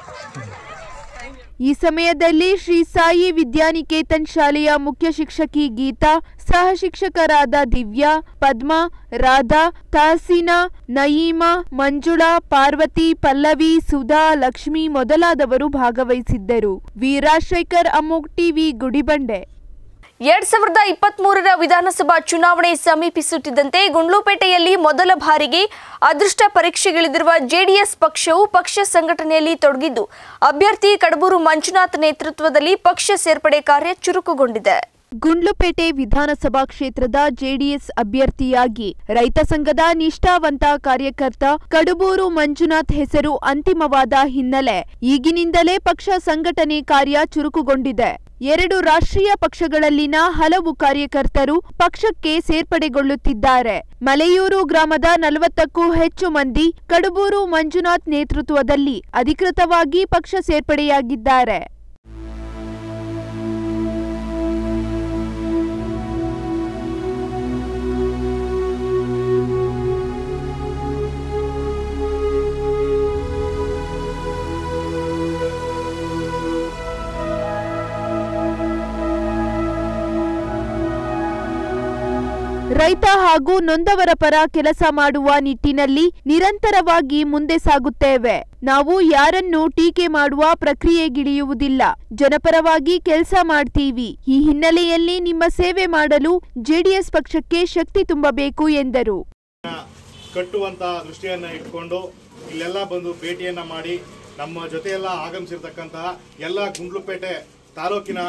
ಈ ಸಮಯದಲ್ಲಿ ಶ್ರೀ ಸಾಯಿ ವಿದ್ಯಾನಿಕೇತನ್ ಶಾಲೆಯ ಮುಖ್ಯ ಶಿಕ್ಷಕಿ ಗೀತಾ ಸಹ ಶಿಕ್ಷಕರಾದ ದಿವ್ಯಾ ಪದ್ಮಾ ರಾಧಾ ತಹಸೀನಾ ನಯೀಮಾ ಮಂಜುಳಾ ಪಾರ್ವತಿ ಪಲ್ಲವಿ ಸುಧಾ ಲಕ್ಷ್ಮಿ ಮೊದಲಾದವರು ಭಾಗವಹಿಸಿದ್ದರು ವೀರಾಶೇಖರ್ ಅಮೋಕ್ ಟಿವಿ ಗುಡಿಬಂಡೆ ಎರಡ್ ಸಾವಿರದ ಇಪ್ಪತ್ತ್ ಮೂರರ ವಿಧಾನಸಭಾ ಚುನಾವಣೆ ಸಮೀಪಿಸುತ್ತಿದ್ದಂತೆ ಗುಂಡ್ಲುಪೇಟೆಯಲ್ಲಿ ಮೊದಲ ಬಾರಿಗೆ ಅದೃಷ್ಟ ಪರೀಕ್ಷೆಗಿಳಿದಿರುವ ಜೆಡಿಎಸ್ ಪಕ್ಷವು ಪಕ್ಷ ಸಂಘಟನೆಯಲ್ಲಿ ತೊಡಗಿದ್ದು ಅಭ್ಯರ್ಥಿ ಕಡಬೂರು ಮಂಜುನಾಥ್ ನೇತೃತ್ವದಲ್ಲಿ ಪಕ್ಷ ಸೇರ್ಪಡೆ ಕಾರ್ಯ ಚುರುಕುಗೊಂಡಿದೆ ಗುಂಡ್ಲುಪೇಟೆ ವಿಧಾನಸಭಾ ಕ್ಷೇತ್ರದ ಜೆಡಿಎಸ್ ಅಭ್ಯರ್ಥಿಯಾಗಿ ರೈತ ಸಂಘದ ನಿಷ್ಠಾವಂತ ಕಾರ್ಯಕರ್ತ ಕಡುಬೂರು ಮಂಜುನಾಥ್ ಹೆಸರು ಅಂತಿಮವಾದ ಹಿನ್ನೆಲೆ ಈಗಿನಿಂದಲೇ ಪಕ್ಷ ಸಂಘಟನೆ ಕಾರ್ಯ ಚುರುಕುಗೊಂಡಿದೆ ಎರಡು ರಾಷ್ಟ್ರೀಯ ಪಕ್ಷಗಳಲ್ಲಿನ ಹಲವು ಕಾರ್ಯಕರ್ತರು ಪಕ್ಷಕ್ಕೆ ಸೇರ್ಪಡೆಗೊಳ್ಳುತ್ತಿದ್ದಾರೆ ಮಲೆಯೂರು ಗ್ರಾಮದ ನಲವತ್ತಕ್ಕೂ ಹೆಚ್ಚು ಮಂದಿ ಕಡುಬೂರು ಮಂಜುನಾಥ್ ನೇತೃತ್ವದಲ್ಲಿ ಅಧಿಕೃತವಾಗಿ ಪಕ್ಷ ಸೇರ್ಪಡೆಯಾಗಿದ್ದಾರೆ ರೈತ ಹಾಗೂ ನೊಂದವರ ಪರ ಕೆಲಸ ಮಾಡುವ ನಿಟ್ಟಿನಲ್ಲಿ ನಿರಂತರವಾಗಿ ಮುಂದೆ ಸಾಗುತ್ತೇವೆ ನಾವು ಯಾರನ್ನೂ ಟೀಕೆ ಮಾಡುವ ಪ್ರಕ್ರಿಯೆಗಿಳಿಯುವುದಿಲ್ಲ ಜನಪರವಾಗಿ ಕೆಲಸ ಮಾಡ್ತೀವಿ ಈ ಹಿನ್ನೆಲೆಯಲ್ಲಿ ನಿಮ್ಮ ಸೇವೆ ಮಾಡಲು ಜೆಡಿಎಸ್ ಪಕ್ಷಕ್ಕೆ ಶಕ್ತಿ ತುಂಬಬೇಕು ಎಂದರು ಕಟ್ಟುವಂತ ದೃಷ್ಟಿಯನ್ನ ಇಟ್ಕೊಂಡು ಇಲ್ಲೆಲ್ಲ ಬಂದು ಭೇಟಿಯನ್ನ ಮಾಡಿ ನಮ್ಮ ಜೊತೆಯೆಲ್ಲ ಆಗಮಿಸಿರ್ತಕ್ಕಂತಹ ಎಲ್ಲ ಗುಂಡ್ಲುಪೇಟೆ ತಾಲೂಕಿನ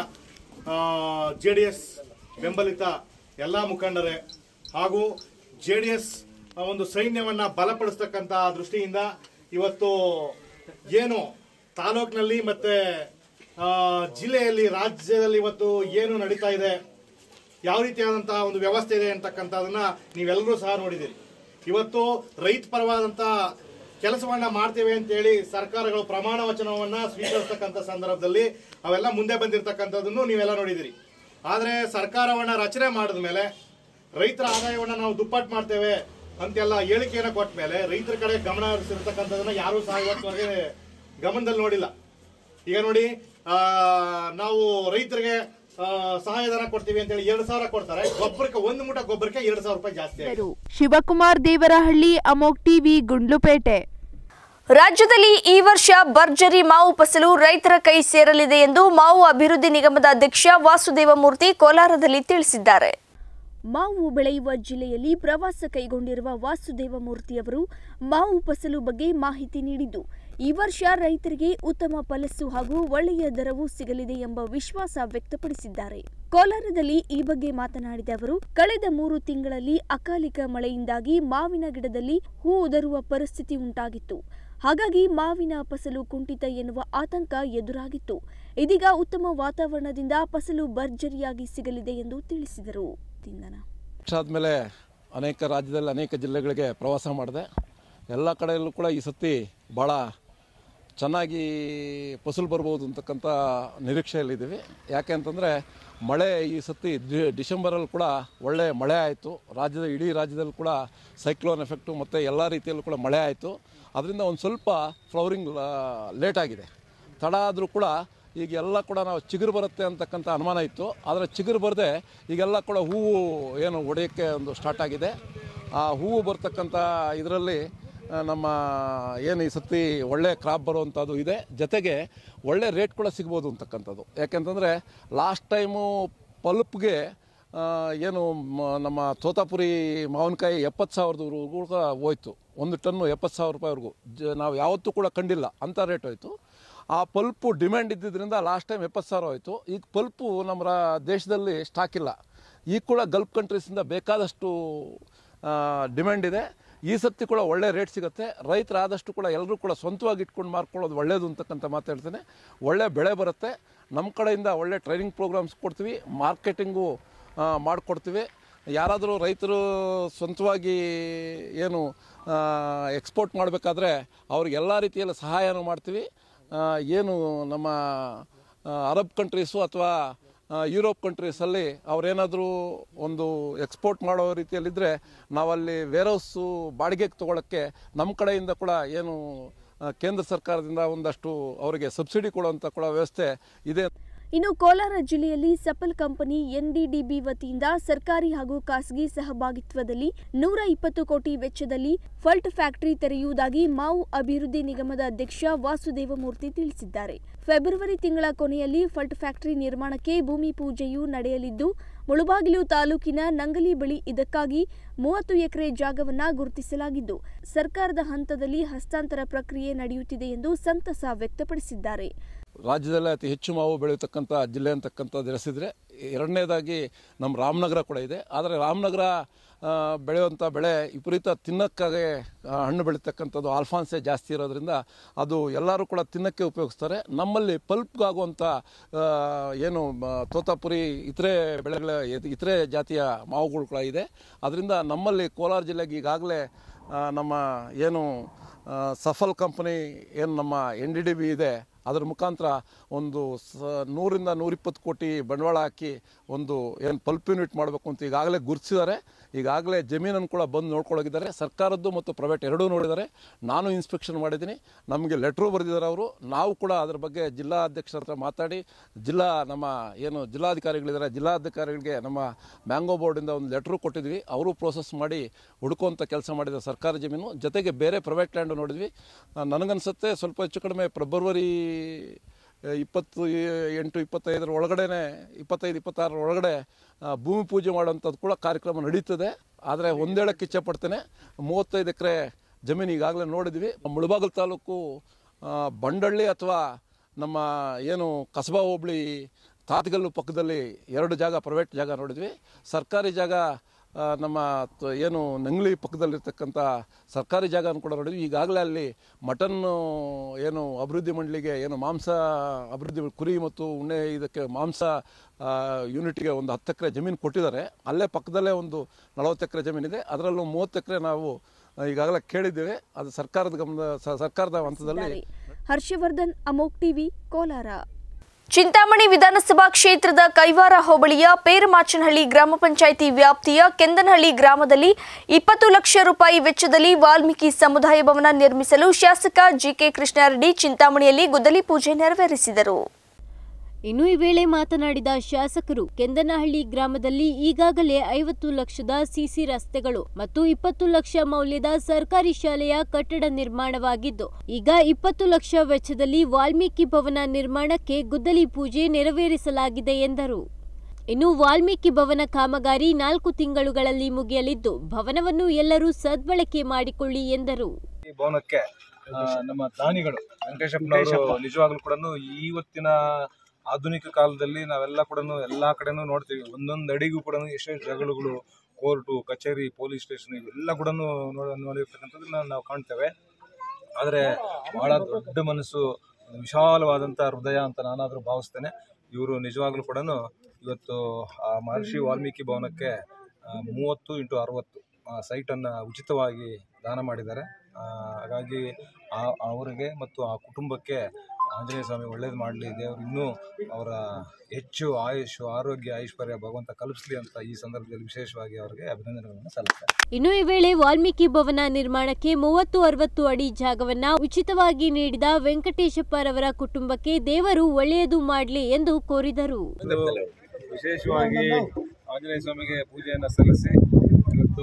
ಜೆ ಡಿ ಎಸ್ ಬೆಂಬಲಿತ ಎಲ್ಲ ಮುಖಂಡರೇ ಹಾಗೂ ಜೆ ಡಿ ಎಸ್ ಒಂದು ಸೈನ್ಯವನ್ನ ಬಲಪಡಿಸ್ತಕ್ಕಂಥ ದೃಷ್ಟಿಯಿಂದ ಇವತ್ತು ಏನು ತಾಲೂಕಿನಲ್ಲಿ ಮತ್ತೆ ಆ, ಜಿಲ್ಲೆಯಲ್ಲಿ ರಾಜ್ಯದಲ್ಲಿ ಇವತ್ತು ಏನು ನಡೀತಾ ಇದೆ ಯಾವ ರೀತಿಯಾದಂತಹ ಒಂದು ವ್ಯವಸ್ಥೆ ಇದೆ ಅಂತಕ್ಕಂಥದನ್ನ ನೀವೆಲ್ಲರೂ ಸಹ ನೋಡಿದ್ದೀರಿ ಇವತ್ತು ರೈತ ಪರವಾದಂತ ಕೆಲಸವನ್ನ ಮಾಡ್ತೇವೆ ಅಂತೇಳಿ ಸರ್ಕಾರಗಳು ಪ್ರಮಾಣ ವಚನವನ್ನ ಸ್ವೀಕರಿಸ್ತಕ್ಕಂಥ ಸಂದರ್ಭದಲ್ಲಿ ಅವೆಲ್ಲ ಮುಂದೆ ಬಂದಿರತಕ್ಕಂಥದ್ದನ್ನು ನೀವೆಲ್ಲ ನೋಡಿದಿರಿ ಆದ್ರೆ ಸರ್ಕಾರವನ್ನ ರಚನೆ ಮಾಡಿದ ಮೇಲೆ ರೈತರ ಆದಾಯವನ್ನ ನಾವು ದುಪ್ಪಟ್ಟು ಮಾಡ್ತೇವೆ ಅಂತೆಲ್ಲ ಹೇಳಿಕೆಯನ್ನ ಕೊಟ್ಟ ಮೇಲೆ ರೈತರ ಕಡೆ ಗಮನ ಹರಿಸಿರ್ತಕ್ಕಂಥದನ್ನ ಯಾರೂ ಸಹ ಇವತ್ತುವರೆಗೆ ಗಮನದಲ್ಲಿ ನೋಡಿಲ್ಲ ಈಗ ನೋಡಿ ಆ, ನಾವು ರೈತರಿಗೆ ಆ, ಸಹಾಯಧನ ಕೊಡ್ತೀವಿ ಅಂತೇಳಿ ಎರಡು ಸಾವಿರ ಕೊಡ್ತಾರೆ ಗೊಬ್ಬರಕ್ಕೆ ಒಂದು ಮೂಟ ಗೊಬ್ಬರಕ್ಕೆ ಎರಡು ಸಾವಿರ ರೂಪಾಯಿ ಜಾಸ್ತಿ ಆಗಿದೆ. ಶಿವಕುಮಾರ್ ದೇವರಹಳ್ಳಿ ಅಮೋಕ್ ಟಿವಿ ಗುಂಡ್ಲುಪೇಟೆ ರಾಜ್ಯದಲ್ಲಿ ಈ ವರ್ಷ ಭರ್ಜರಿ ಮಾವು ಫಸಲು ರೈತರ ಕೈ ಸೇರಲಿದೆ ಎಂದು ಮಾವು ಅಭಿವೃದ್ಧಿ ನಿಗಮದ ಅಧ್ಯಕ್ಷ ವಾಸುದೇವಮೂರ್ತಿ ಕೋಲಾರದಲ್ಲಿ ತಿಳಿಸಿದ್ದಾರೆ ಮಾವು ಬೆಳೆಯುವ ಜಿಲ್ಲೆಯಲ್ಲಿ ಪ್ರವಾಸ ಕೈಗೊಂಡಿರುವ ವಾಸುದೇವಮೂರ್ತಿಯವರು ಮಾವು ಫಸಲು ಬಗ್ಗೆ ಮಾಹಿತಿ ನೀಡಿದ್ದು ಈ ವರ್ಷ ರೈತರಿಗೆ ಉತ್ತಮ ಫಲಸ್ಸು ಹಾಗೂ ಒಳ್ಳೆಯ ದರವೂ ಸಿಗಲಿದೆ ಎಂಬ ವಿಶ್ವಾಸ ವ್ಯಕ್ತಪಡಿಸಿದ್ದಾರೆ ಕೋಲಾರದಲ್ಲಿ ಈ ಬಗ್ಗೆ ಮಾತನಾಡಿದ ಅವರು ಕಳೆದ ಮೂರು ತಿಂಗಳಲ್ಲಿ ಅಕಾಲಿಕ ಮಳೆಯಿಂದಾಗಿ ಮಾವಿನ ಗಿಡದಲ್ಲಿ ಹೂ ಉದರುವ ಪರಿಸ್ಥಿತಿ ಉಂಟಾಗಿತ್ತು ಹಾಗಾಗಿ ಮಾವಿನ ಫಸಲು ಕುಂಠಿತ ಎನ್ನುವ ಆತಂಕ ಎದುರಾಗಿತ್ತು ಇದೀಗ ಉತ್ತಮ ವಾತಾವರಣದಿಂದ ಫಸಲು ಭರ್ಜರಿಯಾಗಿ ಸಿಗಲಿದೆ ಎಂದು ತಿಳಿಸಿದರು ತಿಂದನ ಆದಮೇಲೆ ಅನೇಕ ರಾಜ್ಯದಲ್ಲಿ ಅನೇಕ ಜಿಲ್ಲೆಗಳಿಗೆ ಪ್ರವಾಸ ಮಾಡಿದೆ ಎಲ್ಲ ಕಡೆಯಲ್ಲೂ ಕೂಡ ಈ ಸತಿ ಭಾಳ ಚೆನ್ನಾಗಿ ಫಸಲು ಬರ್ಬೋದು ಅಂತಕ್ಕಂಥ ನಿರೀಕ್ಷೆಯಲ್ಲಿದ್ದೀವಿ ಯಾಕೆ ಅಂತಂದರೆ ಮಳೆ ಈ ಸತಿ ಡಿ- ಡಿಸೆಂಬರಲ್ಲಿ ಕೂಡ ಒಳ್ಳೆ ಮಳೆ ಆಯಿತು ರಾಜ್ಯದ ಇಡೀ ರಾಜ್ಯದಲ್ಲಿ ಕೂಡ ಸೈಕ್ಲೋನ್ ಎಫೆಕ್ಟು ಮತ್ತು ಎಲ್ಲ ರೀತಿಯಲ್ಲೂ ಕೂಡ ಮಳೆ ಆಯಿತು ಅದರಿಂದ ಒಂದು ಸ್ವಲ್ಪ ಫ್ಲವರಿಂಗ್ ಲೇಟ್ ಆಗಿದೆ ತಡ ಆದರೂ ಕೂಡ ಈಗ ಎಲ್ಲ ಕೂಡ ನಾವು ಚಿಗುರು ಬರುತ್ತೆ ಅಂತಕ್ಕಂಥ ಅನುಮಾನ ಇತ್ತು ಆದರೆ ಚಿಗುರು ಬರದೆ ಈಗೆಲ್ಲ ಕೂಡ ಹೂವು ಏನು ಒಡೆಯೋಕ್ಕೆ ಒಂದು ಸ್ಟಾರ್ಟ್ ಆಗಿದೆ ಆ ಹೂವು ಬರ್ತಕ್ಕಂಥ ಇದರಲ್ಲಿ ಆ, ನಮ್ಮ ಏನು ಈ ಸತಿ ಒಳ್ಳೆ ಕ್ರಾಪ್ ಬರುವಂಥದ್ದು ಇದೆ ಜೊತೆಗೆ ಒಳ್ಳೆ ರೇಟ್ ಕೂಡ ಸಿಗ್ಬೋದು ಅಂತಕ್ಕಂಥದ್ದು ಯಾಕೆಂತಂದರೆ ಲಾಸ್ಟ್ ಟೈಮು ಪಲ್ಪ್ಗೆ ಆ, ಏನು ಮ- ನಮ್ಮ ತೋತಾಪುರಿ ಮಾವಿನಕಾಯಿ ಎಪ್ಪತ್ತು ಸಾವಿರದವರೆಗೂ ಕೂಡ ಹೋಯ್ತು ಒಂದು ಟನ್ನು ಎಪ್ಪತ್ತು ಸಾವಿರ ರೂಪಾಯಿವರೆಗೂ ಜ ನಾವು ಯಾವತ್ತೂ ಕೂಡ ಕಂಡಿಲ್ಲ ಅಂಥ ರೇಟ್ ಹೋಯ್ತು ಆ ಪಲ್ಪು ಡಿಮ್ಯಾಂಡ್ ಇದ್ದಿದ್ದರಿಂದ ಲಾಸ್ಟ್ ಟೈಮ್ ಎಪ್ಪತ್ತು ಸಾವಿರ ಹೋಯ್ತು ಈಗ ಪಲ್ಪು ನಮ್ಮ ರಾ- ದೇಶದಲ್ಲಿ ಸ್ಟಾಕ್ ಇಲ್ಲ ಈಗ ಕೂಡ ಗಲ್ಫ್ ಕಂಟ್ರೀಸಿಂದ ಬೇಕಾದಷ್ಟು ಡಿಮ್ಯಾಂಡ್ ಇದೆ ಈ ಸತಿ ಕೂಡ ಒಳ್ಳೆ ರೇಟ್ ಸಿಗುತ್ತೆ ರೈತರಾದಷ್ಟು ಕೂಡ ಎಲ್ಲರೂ ಕೂಡ ಸ್ವಂತವಾಗಿ ಇಟ್ಕೊಂಡು ಮಾರ್ಕೊಳ್ಳೋದು ಒಳ್ಳೆಯದು ಅಂತಕ್ಕಂಥ ಮಾತು ಹೇಳ್ತೇನೆ ಒಳ್ಳೆ ಬೆಳೆ ಬರುತ್ತೆ ನಮ್ಮ ಕಡೆಯಿಂದ ಒಳ್ಳೆ ಟ್ರೈನಿಂಗ್ ಪ್ರೋಗ್ರಾಮ್ಸ್ ಕೊಡ್ತೀವಿ ಮಾರ್ಕೆಟಿಂಗು ಮಾಡಿಕೊಡ್ತೀವಿ ಯಾರಾದರೂ ರೈತರು ಸ್ವಂತವಾಗಿ ಏನು ಎಕ್ಸ್ಪೋರ್ಟ್ ಮಾಡಬೇಕಾದ್ರೆ ಅವ್ರಿಗೆ ಎಲ್ಲ ರೀತಿಯಲ್ಲಿ ಸಹಾಯನೂ ಮಾಡ್ತೀವಿ ಆ, ಏನು ನಮ್ಮ ಆ, ಅರಬ್ ಕಂಟ್ರೀಸು ಅಥವಾ ಯುರೋಪ್ ಕಂಟ್ರೀಸಲ್ಲಿ ಅವರೇನಾದರೂ ಒಂದು ಎಕ್ಸ್ಪೋರ್ಟ್ ಮಾಡೋ ರೀತಿಯಲ್ಲಿದ್ದರೆ ನಾವಲ್ಲಿ ವೇರ್ಹೌಸು ಬಾಡಿಗೆಗೆ ತೊಗೊಳಕ್ಕೆ ನಮ್ಮ ಕಡೆಯಿಂದ ಕೂಡ ಏನು ಆ, ಕೇಂದ್ರ ಸರ್ಕಾರದಿಂದ ಒಂದಷ್ಟು ಅವರಿಗೆ ಸಬ್ಸಿಡಿ ಕೊಡುವಂಥ ಕೂಡ ವ್ಯವಸ್ಥೆ ಇದೆ ಇನ್ನು ಕೋಲಾರ ಜಿಲ್ಲೆಯಲ್ಲಿ ಸಪಲ್ ಕಂಪನಿ ಎನ್ಡಿಡಿಬಿ ವತಿಯಿಂದ ಸರ್ಕಾರಿ ಹಾಗೂ ಖಾಸಗಿ ಸಹಭಾಗಿತ್ವದಲ್ಲಿ ನೂರ ಇಪ್ಪತ್ತು ಕೋಟಿ ವೆಚ್ಚದಲ್ಲಿ ಫಲ್ಟ್ ಫ್ಯಾಕ್ಟರಿ ತೆರೆಯುವುದಾಗಿ ಮಾವು ಅಭಿವೃದ್ಧಿ ನಿಗಮದ ಅಧ್ಯಕ್ಷ ವಾಸುದೇವಮೂರ್ತಿ ತಿಳಿಸಿದ್ದಾರೆ ಫೆಬ್ರವರಿ ತಿಂಗಳ ಕೊನೆಯಲ್ಲಿ ಫಲ್ಟ್ ಫ್ಯಾಕ್ಟರಿ ನಿರ್ಮಾಣಕ್ಕೆ ಭೂಮಿ ಪೂಜೆಯೂ ನಡೆಯಲಿದ್ದು ಮುಳುಬಾಗಿಲು ತಾಲೂಕಿನ ನಂಗಲಿ ಬಳಿ ಇದಕ್ಕಾಗಿ ಮೂವತ್ತು ಎಕರೆ ಜಾಗವನ್ನ ಗುರುತಿಸಲಾಗಿದ್ದು ಸರ್ಕಾರದ ಹಂತದಲ್ಲಿ ಹಸ್ತಾಂತರ ಪ್ರಕ್ರಿಯೆ ನಡೆಯುತ್ತಿದೆ ಎಂದು ಸಂತಸ ವ್ಯಕ್ತಪಡಿಸಿದ್ದಾರೆ ರಾಜ್ಯದಲ್ಲೇ ಅತಿ ಹೆಚ್ಚು ಮಾವು ಬೆಳೆಯತಕ್ಕಂಥ ಜಿಲ್ಲೆ ಅಂತಕ್ಕಂಥದ್ದು ಎನಿಸಿದರೆ ಎರಡನೇದಾಗಿ ನಮ್ಮ ರಾಮನಗರ ಕೂಡ ಇದೆ ಆದರೆ ರಾಮನಗರ ಆ, ಬೆಳೆಯುವಂಥ ಬೆಳೆ ವಿಪರೀತ ತಿನ್ನಕ್ಕಾಗಿ ಆ, ಹಣ್ಣು ಬೆಳೀತಕ್ಕಂಥದ್ದು ಆಲ್ಫಾನ್ಸೆ ಜಾಸ್ತಿ ಇರೋದ್ರಿಂದ ಅದು ಎಲ್ಲರೂ ಕೂಡ ತಿನ್ನಕ್ಕೆ ಉಪಯೋಗಿಸ್ತಾರೆ ನಮ್ಮಲ್ಲಿ ಪಲ್ಪ್ಗಾಗುವಂಥ ಆ, ಏನು ಮ, ತೋತಾಪುರಿ ಇತರೆ ಬೆಳೆಗಳ ಇತರೆ ಜಾತಿಯ ಮಾವುಗಳು ಕೂಡ ಇದೆ ಅದರಿಂದ ನಮ್ಮಲ್ಲಿ ಕೋಲಾರ ಜಿಲ್ಲೆಗೆ ಈಗಾಗಲೇ ಆ, ನಮ್ಮ ಏನು ಆ, ಸಫಲ್ ಕಂಪನಿ ಏನು ನಮ್ಮ ಎನ್ ಡಿ ಡಿ ಬಿ ಇದೆ ಅದರ ಮುಖಾಂತರ ಒಂದು ಸ ನೂರಿಂದ ನೂರಿಪ್ಪತ್ತು ಕೋಟಿ ಬಂಡವಾಳ ಹಾಕಿ ಒಂದು ಏನು ಪಲ್ಪ್ ಯೂನಿಟ್ ಮಾಡಬೇಕು ಅಂತ ಈಗಾಗಲೇ ಗುರುತಿಸಿದ್ದಾರೆ ಈಗಾಗಲೇ ಜಮೀನನ್ನು ಕೂಡ ಬಂದು ನೋಡ್ಕೊಳ್ಳೋಗಿದ್ದಾರೆ ಸರ್ಕಾರದ್ದು ಮತ್ತು ಪ್ರೈವೇಟ್ ಎರಡೂ ನೋಡಿದ್ದಾರೆ ನಾನು ಇನ್ಸ್ಪೆಕ್ಷನ್ ಮಾಡಿದ್ದೀನಿ ನಮಗೆ ಲೆಟ್ರು ಬರೆದಿದ್ದಾರೆ ಅವರು ನಾವು ಕೂಡ ಅದ್ರ ಬಗ್ಗೆ ಜಿಲ್ಲಾ ಅಧ್ಯಕ್ಷರ ಹತ್ರ ಮಾತಾಡಿ ಜಿಲ್ಲಾ ನಮ್ಮ ಏನು ಜಿಲ್ಲಾಧಿಕಾರಿಗಳಿದ್ದಾರೆ ಜಿಲ್ಲಾಧಿಕಾರಿಗಳಿಗೆ ನಮ್ಮ ಮ್ಯಾಂಗೋ ಬೋರ್ಡಿಂದ ಒಂದು ಲೆಟ್ರು ಕೊಟ್ಟಿದ್ವಿ ಅವರು ಪ್ರೋಸೆಸ್ ಮಾಡಿ ಹುಡುಕುವಂಥ ಕೆಲಸ ಮಾಡಿದ ಸರ್ಕಾರಿ ಜಮೀನು ಜೊತೆಗೆ ಬೇರೆ ಪ್ರೈವೇಟ್ ಲ್ಯಾಂಡು ನೋಡಿದ್ವಿ ಆ, ನನಗನ್ಸುತ್ತೆ ಸ್ವಲ್ಪ ಹೆಚ್ಚು ಕಡಿಮೆ ಫೆಬ್ರವರಿ ಆ, ಇಪ್ಪತ್ತು ಎಂಟು ಇಪ್ಪತ್ತೈದರ ಒಳಗಡೆನೆ ಇಪ್ಪತ್ತೈದು ಇಪ್ಪತ್ತಾರರ ಒಳಗಡೆ ಆ, ಭೂಮಿ ಪೂಜೆ ಮಾಡುವಂಥದ್ದು ಕೂಡ ಕಾರ್ಯಕ್ರಮ ನಡೀತದೆ ಆದರೆ ಒಂದೇಳಕ್ಕೆ ಇಚ್ಛೆ ಪಡ್ತೇನೆ ಮೂವತ್ತೈದು ಎಕರೆ ಜಮೀನು ಈಗಾಗಲೇ ನೋಡಿದ್ವಿ ಮುಳಬಾಗಿಲು ತಾಲೂಕು ಆ, ಬಂಡಳ್ಳಿ ಅಥವಾ ನಮ್ಮ ಏನು ಕಸಬಾ ಹೋಬಳಿ ತಾತಗಲ್ಲು ಪಕ್ಕದಲ್ಲಿ ಎರಡು ಜಾಗ ಪ್ರೈವೇಟ್ ಜಾಗ ನೋಡಿದ್ವಿ ಸರ್ಕಾರಿ ಜಾಗ ಆ, ನಮ್ಮ ತ- ಏನು ನಂಗ್ಲಿ ಪಕ್ಕದಲ್ಲಿರ್ತಕ್ಕಂಥ ಸರ್ಕಾರಿ ಜಾಗನ ಕೂಡ ನೋಡಿದ್ವಿ ಈಗಾಗಲೇ ಅಲ್ಲಿ ಮಟನ್ ಏನು ಅಭಿವೃದ್ಧಿ ಮಂಡಳಿಗೆ ಏನು ಮಾಂಸ ಅಭಿವೃದ್ಧಿ ಕುರಿ ಮತ್ತು ಉಣ್ಣೆ ಇದಕ್ಕೆ ಮಾಂಸ ಆ, ಯೂನಿಟ್ಗೆ ಒಂದು ಹತ್ತು ಎಕರೆ ಜಮೀನು ಕೊಟ್ಟಿದ್ದಾರೆ ಅಲ್ಲೇ ಪಕ್ಕದಲ್ಲೇ ಒಂದು ನಲವತ್ತು ಎಕರೆ ಜಮೀನಿದೆ ಅದರಲ್ಲೂ ಮೂವತ್ತು ಎಕರೆ ನಾವು ಆ, ಈಗಾಗಲೇ ಕೇಳಿದ್ದೇವೆ ಅದು ಸರ್ಕಾರದ ಗಮನ ಸ- ಸರ್ಕಾರದ ಹಂತದಲ್ಲಿ ಹರ್ಷವರ್ಧನ್ ಅಮೋಕ್ ಟಿವಿ ಕೋಲಾರ ಚಿಂತಾಮಣಿ ವಿಧಾನಸಭಾ ಕ್ಷೇತ್ರದ ಕೈವಾರ ಹೋಬಳಿಯ ಪೇರಮಾಚನಹಳ್ಳಿ ಗ್ರಾಮ ಪಂಚಾಯಿತಿ ವ್ಯಾಪ್ತಿಯ ಕೆಂದನಹಳ್ಳಿ ಗ್ರಾಮದಲ್ಲಿ ಇಪ್ಪತ್ತು ಲಕ್ಷ ರೂಪಾಯಿ ವೆಚ್ಚದಲ್ಲಿ ವಾಲ್ಮೀಕಿ ಸಮುದಾಯ ಭವನ ನಿರ್ಮಿಸಲು ಶಾಸಕ ಜಿಕೆ ಕೃಷ್ಣಾರೆಡ್ಡಿ ಚಿಂತಾಮಣಿಯಲ್ಲಿ ಗುದ್ದಲಿ ಪೂಜೆ ನೆರವೇರಿಸಿದರು ಇನ್ನು ಈ ವೇಳೆ ಮಾತನಾಡಿದ ಶಾಸಕರು ಕೆಂದನಹಳ್ಳಿ ಗ್ರಾಮದಲ್ಲಿ ಈಗಾಗಲೇ ಐವತ್ತು ಲಕ್ಷದ ಸಿಸಿ ರಸ್ತೆಗಳು ಮತ್ತು ಇಪ್ಪತ್ತು ಲಕ್ಷ ಮೌಲ್ಯದ ಸರ್ಕಾರಿ ಶಾಲೆಯ ಕಟ್ಟಡ ನಿರ್ಮಾಣವಾಗಿದ್ದು ಈಗ ಇಪ್ಪತ್ತು ಲಕ್ಷ ವೆಚ್ಚದಲ್ಲಿ ವಾಲ್ಮೀಕಿ ಭವನ ನಿರ್ಮಾಣಕ್ಕೆ ಗುದ್ದಲಿ ಪೂಜೆ ನೆರವೇರಿಸಲಾಗಿದೆ ಎಂದರು ಇನ್ನು ವಾಲ್ಮೀಕಿ ಭವನ ಕಾಮಗಾರಿ ನಾಲ್ಕು ತಿಂಗಳುಗಳಲ್ಲಿ ಮುಗಿಯಲಿದ್ದು ಭವನವನ್ನು ಎಲ್ಲರೂ ಸದ್ಬಳಕೆ ಮಾಡಿಕೊಳ್ಳಿ ಎಂದರು ಈ ಭವನಕ್ಕೆ ಆ, ನಮ್ಮ ದಾನಿಗಳು ವೆಂಕಟೇಶಪ್ಪನವರು ನಿಜವಾಗ್ಲೂ ಕೂಡ ಇವತ್ತಿನ ಆಧುನಿಕ ಕಾಲದಲ್ಲಿ ನಾವೆಲ್ಲ ಕೂಡ ಎಲ್ಲಾ ಕಡೆನೂ ನೋಡ್ತೀವಿ ಒಂದೊಂದು ಅಡಿಗೂ ಕೂಡ ಎಷ್ಟೆಷ್ಟು ಜಗಳಗಳು ಕೋರ್ಟು ಕಚೇರಿ ಪೊಲೀಸ್ ಸ್ಟೇಷನ್ ಇವೆಲ್ಲ ಕೂಡ ನೋಡ ನೋಡಿರ್ತಕ್ಕಂಥದ್ದನ್ನ ನಾವು ಕಾಣ್ತೇವೆ ಆದರೆ ಬಹಳ ದೊಡ್ಡ ಮನಸ್ಸು ವಿಶಾಲವಾದಂಥ ಹೃದಯ ಅಂತ ನಾನಾದರೂ ಭಾವಿಸ್ತೇನೆ ಇವರು ನಿಜವಾಗ್ಲೂ ಕೂಡ ಇವತ್ತು ಆ ಮಹರ್ಷಿ ವಾಲ್ಮೀಕಿ ಭವನಕ್ಕೆ ಆ, ಮೂವತ್ತು ಇಂಟು ಅರವತ್ತು ಸೈಟನ್ನು ಉಚಿತವಾಗಿ ದಾನ ಮಾಡಿದ್ದಾರೆ ಆ, ಹಾಗಾಗಿ ಆ ಅವರಿಗೆ ಮತ್ತು ಆ ಕುಟುಂಬಕ್ಕೆ ಆಂಜನೇಯ ಸ್ವಾಮಿ ಒಳ್ಳೇದು ಮಾಡಲಿ ದೇವರು ಇನ್ನೂ ಅವರ ಹೆಚ್ಚು ಆಯುಷು ಆರೋಗ್ಯ ಐಶ್ವರ್ಯ ಭಗವಂತ ಕಲ್ಪಿಸಲಿ ಅಂತ ಈ ಸಂದರ್ಭದಲ್ಲಿ ವಿಶೇಷವಾಗಿ ಅವರಿಗೆ ಅಭಿನಂದನೆಗಳನ್ನು ಸಲ್ಲಿಸ್ತಾರೆ ಇನ್ನು ಈ ವೇಳೆ ವಾಲ್ಮೀಕಿ ಭವನ ನಿರ್ಮಾಣಕ್ಕೆ ಮೂವತ್ತು ಅರವತ್ತು ಅಡಿ ಜಾಗವನ್ನ ಉಚಿತವಾಗಿ ನೀಡಿದ ವೆಂಕಟೇಶಪ್ಪರವರ ಕುಟುಂಬಕ್ಕೆ ದೇವರು ಒಳ್ಳೆಯದು ಮಾಡಲಿ ಎಂದು ಕೋರಿದರು ಇದು ವಿಶೇಷವಾಗಿ ಆಂಜನೇಯ ಸ್ವಾಮಿಗೆ ಪೂಜೆಯನ್ನು ಸಲ್ಲಿಸಿ ಇವತ್ತು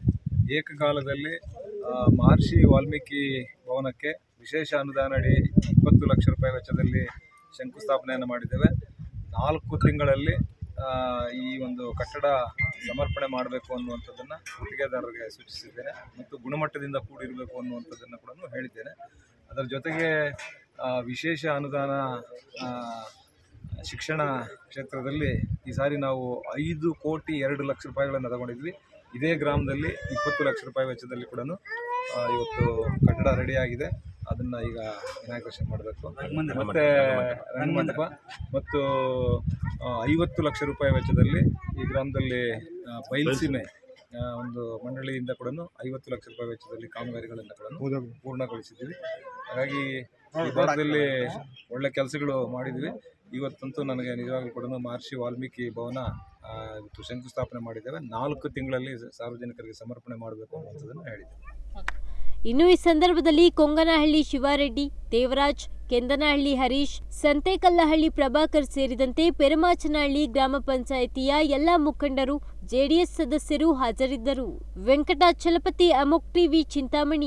ಏಕಕಾಲದಲ್ಲಿ ಆ, ಮಹರ್ಷಿ ವಾಲ್ಮೀಕಿ ಭವನಕ್ಕೆ ವಿಶೇಷ ಅನುದಾನ ಅಡಿ ಇಪ್ಪತ್ತು ಲಕ್ಷ ರೂಪಾಯಿ ವೆಚ್ಚದಲ್ಲಿ ಶಂಕುಸ್ಥಾಪನೆಯನ್ನು ಮಾಡಿದ್ದೇವೆ ನಾಲ್ಕು ತಿಂಗಳಲ್ಲಿ ಆ, ಈ ಒಂದು ಕಟ್ಟಡ ಸಮರ್ಪಣೆ ಮಾಡಬೇಕು ಅನ್ನುವಂಥದ್ದನ್ನು ಗುತ್ತಿಗೆದಾರರಿಗೆ ಸೂಚಿಸಿದ್ದೇನೆ ಮತ್ತು ಗುಣಮಟ್ಟದಿಂದ ಕೂಡಿರಬೇಕು ಅನ್ನುವಂಥದ್ದನ್ನು ಕೂಡ ಹೇಳಿದ್ದೇನೆ ಅದರ ಜೊತೆಗೆ ಆ, ವಿಶೇಷ ಅನುದಾನ ಆ, ಶಿಕ್ಷಣ ಕ್ಷೇತ್ರದಲ್ಲಿ ಈ ಸಾರಿ ನಾವು ಐದು ಕೋಟಿ ಎರಡು ಲಕ್ಷ ರೂಪಾಯಿಗಳನ್ನು ತಗೊಂಡಿದ್ವಿ ಇದೇ ಗ್ರಾಮದಲ್ಲಿ ಇಪ್ಪತ್ತು ಲಕ್ಷ ರೂಪಾಯಿ ವೆಚ್ಚದಲ್ಲಿ ಕೂಡ ಇವತ್ತು ಕಟ್ಟಡ ರೆಡಿಯಾಗಿದೆ ಅದನ್ನು ಈಗ ಇನಾಗ್ರೇಷನ್ ಮಾಡಬೇಕು ಮತ್ತು ರಂಗಮಂಟಪ ಮತ್ತು ಆ, ಐವತ್ತು ಲಕ್ಷ ರೂಪಾಯಿ ವೆಚ್ಚದಲ್ಲಿ ಈ ಗ್ರಾಮದಲ್ಲಿ ಆ, ಬಯಲುಸೀಮೆ ಆ, ಒಂದು ಮಂಡಳಿಯಿಂದ ಕೂಡ ಐವತ್ತು ಲಕ್ಷ ರೂಪಾಯಿ ವೆಚ್ಚದಲ್ಲಿ ಕಾಮಗಾರಿಗಳನ್ನು ಕೂಡ ಪೂರ್ಣಗೊಳಿಸಿದ್ದೀವಿ ಹಾಗಾಗಿ ಈ ಭಾಗದಲ್ಲಿ ಒಳ್ಳೆ ಕೆಲಸಗಳು ಮಾಡಿದ್ವಿ ಇವತ್ತಂತೂ ನನಗೆ ನಿಜವಾಗ್ಲೂ ಕೂಡ ಮಹರ್ಷಿ ವಾಲ್ಮೀಕಿ ಭವನ ಆ, ಇವತ್ತು ಶಂಕುಸ್ಥಾಪನೆ ಮಾಡಿದ್ದೇವೆ ನಾಲ್ಕು ತಿಂಗಳಲ್ಲಿ ಸಾರ್ವಜನಿಕರಿಗೆ ಸಮರ್ಪಣೆ ಮಾಡಬೇಕು ಅನ್ನುವಂಥದ್ದನ್ನು ಹೇಳಿದ್ದೇವೆ ಇನ್ನು ಈ ಸಂದರ್ಭದಲ್ಲಿ ಕೊಂಗನಹಳ್ಳಿ ಶಿವಾರೆಡ್ಡಿ ದೇವರಾಜ್ ಕೆಂದನಹಳ್ಳಿ ಹರೀಶ್ ಸಂತೇಕಲ್ಲಹಳ್ಳಿ ಪ್ರಭಾಕರ್ ಸೇರಿದಂತೆ ಪೆರಮಾಚನಹಳ್ಳಿ ಗ್ರಾಮ ಪಂಚಾಯಿತಿಯ ಎಲ್ಲ ಮುಖಂಡರು ಜೆಡಿಎಸ್ ಸದಸ್ಯರು ಹಾಜರಿದ್ದರು ವೆಂಕಟಾಚಲಪತಿ ಅಮೋಕ್ ಟಿವಿ ಚಿಂತಾಮಣಿ